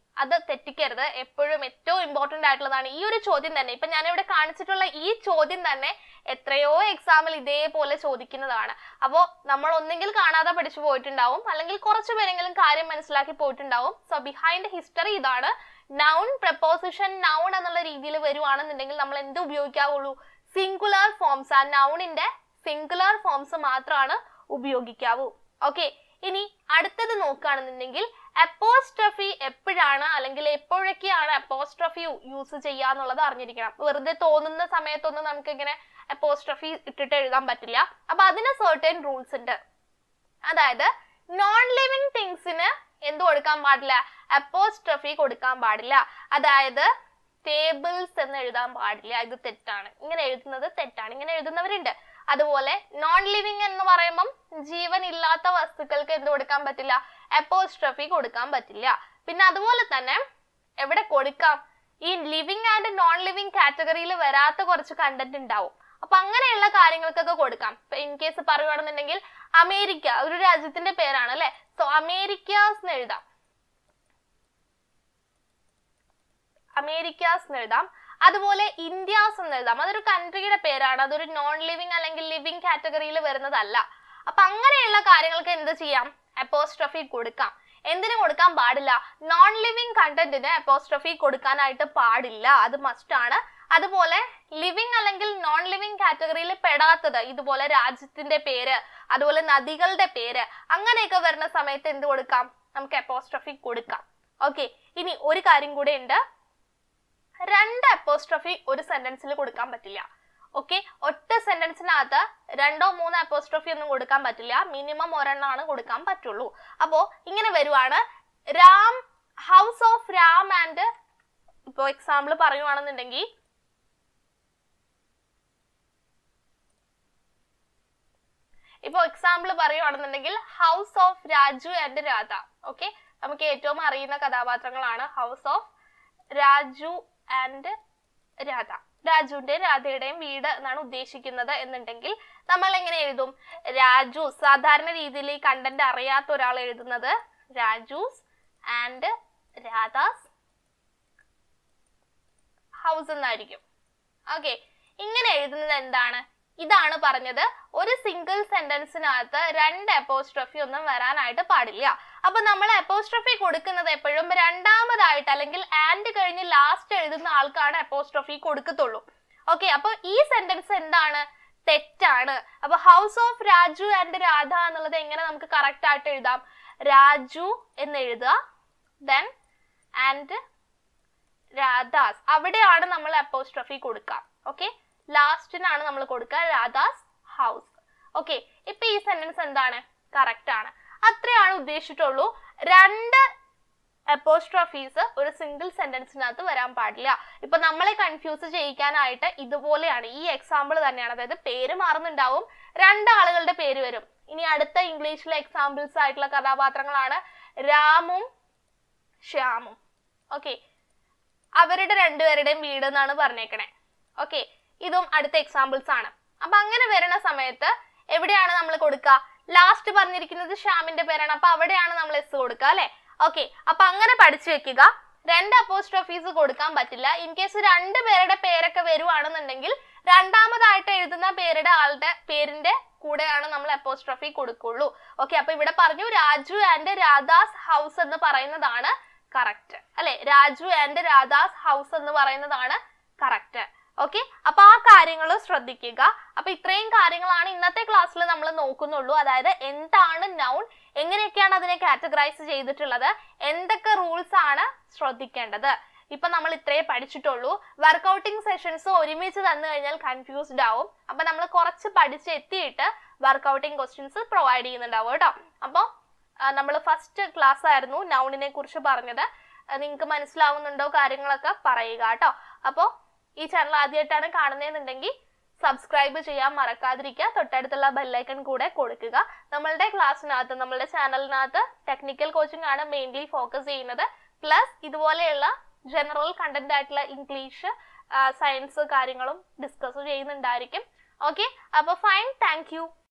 അത് തെറ്റിക്കരുത് എപ്പോഴും ഏറ്റവും ഇമ്പോർട്ടന്റ് ആയിട്ടുള്ളതാണ് ഈ ഒരു ചോദ്യം തന്നെ ഇപ്പൊ ഞാനിവിടെ കാണിച്ചിട്ടുള്ള ഈ ചോദ്യം തന്നെ എത്രയോ എക്സാമിൽ ഇതേപോലെ ചോദിക്കുന്നതാണ് അപ്പോൾ നമ്മൾ ഒന്നെങ്കിൽ കാണാതെ പഠിച്ചു പോയിട്ടുണ്ടാവും അല്ലെങ്കിൽ കുറച്ചു പേരെങ്കിലും കാര്യം മനസ്സിലാക്കി പോയിട്ടുണ്ടാവും സോ ബിഹൈൻഡ് ഹിസ്റ്ററി ഇതാണ് നൗൺ പ്രപ്പോസിഷൻ നൗൺ എന്നുള്ള രീതിയിൽ വരുവാണെന്നുണ്ടെങ്കിൽ നമ്മൾ എന്ത് ഉപയോഗിക്കാവുള്ളൂ സിംഗുലർ ഫോംസ് ആ നൗണിന്റെ സിംഗുലർ ഫോംസ് മാത്രമാണ് ഉപയോഗിക്കാവൂ ഓക്കെ ഇനി അടുത്തത് നോക്കുകയാണെന്നുണ്ടെങ്കിൽ അപ്പോസ്ട്രഫി എപ്പോഴാണ് അല്ലെങ്കിൽ എപ്പോഴൊക്കെയാണ് അപ്പോസ്ട്രഫി യൂസ് ചെയ്യുക എന്നുള്ളത് അറിഞ്ഞിരിക്കണം വെറുതെ തോന്നുന്ന സമയത്തൊന്നും നമുക്ക് ഇങ്ങനെ അപ്പോസ്ട്രഫി ഇട്ടിട്ട് എഴുതാൻ പറ്റില്ല അപ്പൊ അതിന് സർട്ടൻ റൂൾസ് ഉണ്ട് അതായത് നോൺ ലിവിങ് തിങ്സിന് എന്ത് കൊടുക്കാൻ പാടില്ല അപ്പോസ്ട്രഫി കൊടുക്കാൻ പാടില്ല അതായത് ടേബിൾസ് എന്ന് എഴുതാൻ പാടില്ല ഇത് തെറ്റാണ് ഇങ്ങനെ എഴുതുന്നത് തെറ്റാണ് ഇങ്ങനെ എഴുതുന്നവരുണ്ട് അതുപോലെ നോൺ ലിവിങ് എന്ന് പറയുമ്പം ജീവൻ ഇല്ലാത്ത വസ്തുക്കൾക്ക് എന്ത് കൊടുക്കാൻ പറ്റില്ല അപ്പോസ്ട്രഫി കൊടുക്കാൻ പറ്റില്ല പിന്നെ അതുപോലെ തന്നെ എവിടെ കൊടുക്കാം ഈ ലിവിങ് ആൻഡ് നോൺ ലിവിങ് കാറ്റഗറിയിൽ വരാത്ത കുറച്ച് കണ്ടന്റ് ഉണ്ടാവും അപ്പൊ അങ്ങനെയുള്ള കാര്യങ്ങൾക്കൊക്കെ കൊടുക്കാം ഇപ്പൊ ഇൻ കേസ് പറയുകയാണെന്നുണ്ടെങ്കിൽ അമേരിക്ക ഒരു രാജ്യത്തിന്റെ പേരാണ് അല്ലെ സോ അമേരിക്കാസ് എന്ന് എഴുതാം അമേരിക്കാസ് എന്ന് എഴുതാം അതുപോലെ ഇന്ത്യാസ് എന്ന് എഴുതാം അതൊരു കൺട്രിയുടെ പേരാണ് അതൊരു നോൺ ലിവിങ് അല്ലെങ്കിൽ ലിവിങ് കാറ്റഗറിയിൽ വരുന്നതല്ല അപ്പൊ അങ്ങനെയുള്ള കാര്യങ്ങൾക്ക് എന്ത് ചെയ്യാം അപ്പോസ്ട്രഫി കൊടുക്കാം എന്തിനു കൊടുക്കാൻ പാടില്ല നോൺ ലിവിങ് കണ്ടന്റിന് അപ്പോസ്ട്രഫി കൊടുക്കാനായിട്ട് പാടില്ല അത് മസ്റ്റ് ആണ് അതുപോലെ ലിവിങ് അല്ലെങ്കിൽ നോൺ ലിവിങ് കാറ്റഗറിയിൽ പെടാത്തത് ഇതുപോലെ രാജ്യത്തിന്റെ പേര് അതുപോലെ നദികളുടെ പേര് അങ്ങനെയൊക്കെ വരുന്ന സമയത്ത് എന്ത് കൊടുക്കാം നമുക്ക് അപ്പോസ്ട്രഫി കൊടുക്കാം ഓക്കെ ഇനി ഒരു കാര്യം കൂടെ ഉണ്ട് രണ്ട് അപ്പോസ്ട്രഫി ഒരു സെന്റൻസിൽ കൊടുക്കാൻ പറ്റില്ല ഓക്കെ ഒറ്റ സെന്റൻസിനകത്ത് രണ്ടോ മൂന്നോ അപ്പോസ്ട്രഫി ഒന്നും കൊടുക്കാൻ പറ്റില്ല മിനിമം ഒരെണ്ണമാണ് കൊടുക്കാൻ പറ്റുള്ളൂ അപ്പോ ഇങ്ങനെ വരുവാണ് Ram house of Ram and ഇപ്പോ എക്സാമ്പിൾ പറയുവാണെന്നുണ്ടെങ്കിൽ ഇപ്പോ എക്സാമ്പിൾ പറയുവാണെന്നുണ്ടെങ്കിൽ house of Raju and Radha okay നമുക്ക് ഏറ്റവും അറിയുന്ന കഥാപാത്രങ്ങളാണ് house of Raju and Radha രാജുവിന്റെ രാധയുടെയും വീട് എന്നാണ് ഉദ്ദേശിക്കുന്നത് എന്നുണ്ടെങ്കിൽ നമ്മൾ എങ്ങനെ എഴുതും രാജു സാധാരണ രീതിയിൽ ഈ കണ്ടന്റ് അറിയാത്ത ഒരാൾ എഴുതുന്നത് രാജൂസ് ആൻഡ് രാധാസ് ഹൗസ് എന്നായിരിക്കും ഓക്കെ ഇങ്ങനെ എഴുതുന്നത് എന്താണ് ഇതാണ് പറഞ്ഞത് ഒരു സിംഗിൾ സെന്റൻസിനകത്ത് രണ്ട് അപ്പോസ്ട്രഫി ഒന്നും വരാനായിട്ട് പാടില്ല അപ്പൊ നമ്മൾ അപ്പോസ്ട്രഫി കൊടുക്കുന്നത് എപ്പോഴും രണ്ടാമതായിട്ട് അല്ലെങ്കിൽ ആൻഡ് കഴിഞ്ഞ് ലാസ്റ്റ് എഴുതുന്ന ആൾക്കാണ് അപ്പോസ്ട്രഫി കൊടുക്കത്തുള്ളൂ ഓക്കെ അപ്പൊ ഈ സെന്റൻസ് എന്താണ് തെറ്റാണ് അപ്പൊ house of Raju and Radha എന്നുള്ളത് എങ്ങനെ നമുക്ക് കറക്റ്റ് ആയിട്ട് എഴുതാം രാജു എന്ന് എഴുതുക ദെൻ ആൻഡ് രാധാസ് അവിടെയാണ് നമ്മൾ അപ്പോസ്ട്രഫി കൊടുക്കുക ഓക്കെ ലാസ്റ്റിനാണ് നമ്മൾ കൊടുക്കുക രാധാസ് ഹൗസ് ഓക്കെ ഇപ്പൊ ഈ സെന്റൻസ് എന്താണ് കറക്റ്റ് ആണ് അത്രയാണ് ഉദ്ദേശിച്ചിട്ടുള്ളൂ രണ്ട് അപ്പോസ്ട്രോഫീസ് ഒരു സിംഗിൾ സെന്റൻസിനകത്ത് വരാൻ പാടില്ല ഇപ്പൊ നമ്മളെ കൺഫ്യൂസ് ചെയ്യിക്കാനായിട്ട് ഇതുപോലെയാണ് ഈ എക്സാമ്പിൾ തന്നെയാണ് അതായത് പേര് മാറുന്നുണ്ടാവും രണ്ടാളുകളുടെ പേര് വരും ഇനി അടുത്ത ഇംഗ്ലീഷിലെ എക്സാമ്പിൾസ് ആയിട്ടുള്ള കഥാപാത്രങ്ങളാണ് രാമും ശ്യാമും ഓക്കെ അവരുടെ രണ്ടുപേരുടെയും വീട് എന്നാണ് പറഞ്ഞേക്കണേ ഓക്കെ ഇതും അടുത്ത എക്സാമ്പിൾസ് ആണ് അപ്പൊ അങ്ങനെ വരുന്ന സമയത്ത് എവിടെയാണ് നമ്മൾ കൊടുക്കുക ലാസ്റ്റ് പറഞ്ഞിരിക്കുന്നത് ശ്യാമിന്റെ പേരാണ് അപ്പൊ അവിടെയാണ് നമ്മൾ എസ് കൊടുക്കുക അല്ലെ ഓക്കെ അപ്പൊ അങ്ങനെ പഠിച്ചു വെക്കുക രണ്ട് അപ്പോസ്ട്രോഫീസ് കൊടുക്കാൻ പറ്റില്ല ഇൻ കേസ് രണ്ട് പേരുടെ പേരൊക്കെ വരുവാണെന്നുണ്ടെങ്കിൽ രണ്ടാമതായിട്ട് എഴുതുന്ന പേരുടെ ആളുടെ പേരിന്റെ കൂടെയാണ് നമ്മൾ അപ്പോസ്ട്രോഫി കൊടുക്കുള്ളൂ ഓക്കെ അപ്പൊ ഇവിടെ പറഞ്ഞു രാജു ആൻഡ് രാധാസ് ഹൗസ് എന്ന് പറയുന്നതാണ് കറക്റ്റ് അല്ലെ രാജു ആൻഡ് രാധാസ് ഹൗസ് എന്ന് പറയുന്നതാണ് കറക്റ്റ് ഓക്കെ അപ്പൊ ആ കാര്യങ്ങൾ ശ്രദ്ധിക്കുക അപ്പൊ ഇത്രയും കാര്യങ്ങളാണ് ഇന്നത്തെ ക്ലാസ്സിൽ നമ്മൾ നോക്കുന്നുള്ളൂ അതായത് എന്താണ് നൗൺ എങ്ങനെയൊക്കെയാണ് അതിനെ കാറ്റഗറൈസ് ചെയ്തിട്ടുള്ളത് എന്തൊക്കെ റൂൾസ് ആണ് ശ്രദ്ധിക്കേണ്ടത് ഇപ്പൊ നമ്മൾ ഇത്രേ പഠിച്ചിട്ടുള്ളൂ വർക്കൗട്ടിംഗ് സെഷൻസ് ഒരുമിച്ച് തന്നു കഴിഞ്ഞാൽ കൺഫ്യൂസ്ഡ് ആവും അപ്പൊ നമ്മൾ കുറച്ച് പഠിച്ച് എത്തിയിട്ട് വർക്കൗട്ടിംഗ് ക്വസ്റ്റ്യൻസ് പ്രൊവൈഡ് ചെയ്യുന്നുണ്ടാവും കേട്ടോ അപ്പോൾ നമ്മൾ ഫസ്റ്റ് ക്ലാസ് ആയിരുന്നു നൗണിനെ കുറിച്ച് പറഞ്ഞത് നിങ്ങൾക്ക് മനസ്സിലാവുന്നുണ്ടോ കാര്യങ്ങളൊക്കെ പറയുക കേട്ടോ അപ്പോൾ ഈ ചാനൽ ആദ്യമായിട്ടാണ് കാണുന്നതെന്നുണ്ടെങ്കിൽ സബ്സ്ക്രൈബ് ചെയ്യാൻ മറക്കാതിരിക്കുക തൊട്ടടുത്തുള്ള ബെല്ലൈക്കൺ കൂടെ കൊടുക്കുക നമ്മളുടെ ക്ലാസ്സിനകത്ത് നമ്മളുടെ ചാനലിനകത്ത് ടെക്നിക്കൽ കോച്ചിങ് ആണ് മെയിൻലി ഫോക്കസ് ചെയ്യുന്നത് പ്ലസ് ഇതുപോലെയുള്ള ജനറൽ കണ്ടന്റ് ആയിട്ടുള്ള ഇംഗ്ലീഷ് സയൻസ് കാര്യങ്ങളും ഡിസ്കസ് ചെയ്യുന്നുണ്ടായിരിക്കും ഓക്കെ അപ്പോൾ ഫൈൻ താങ്ക്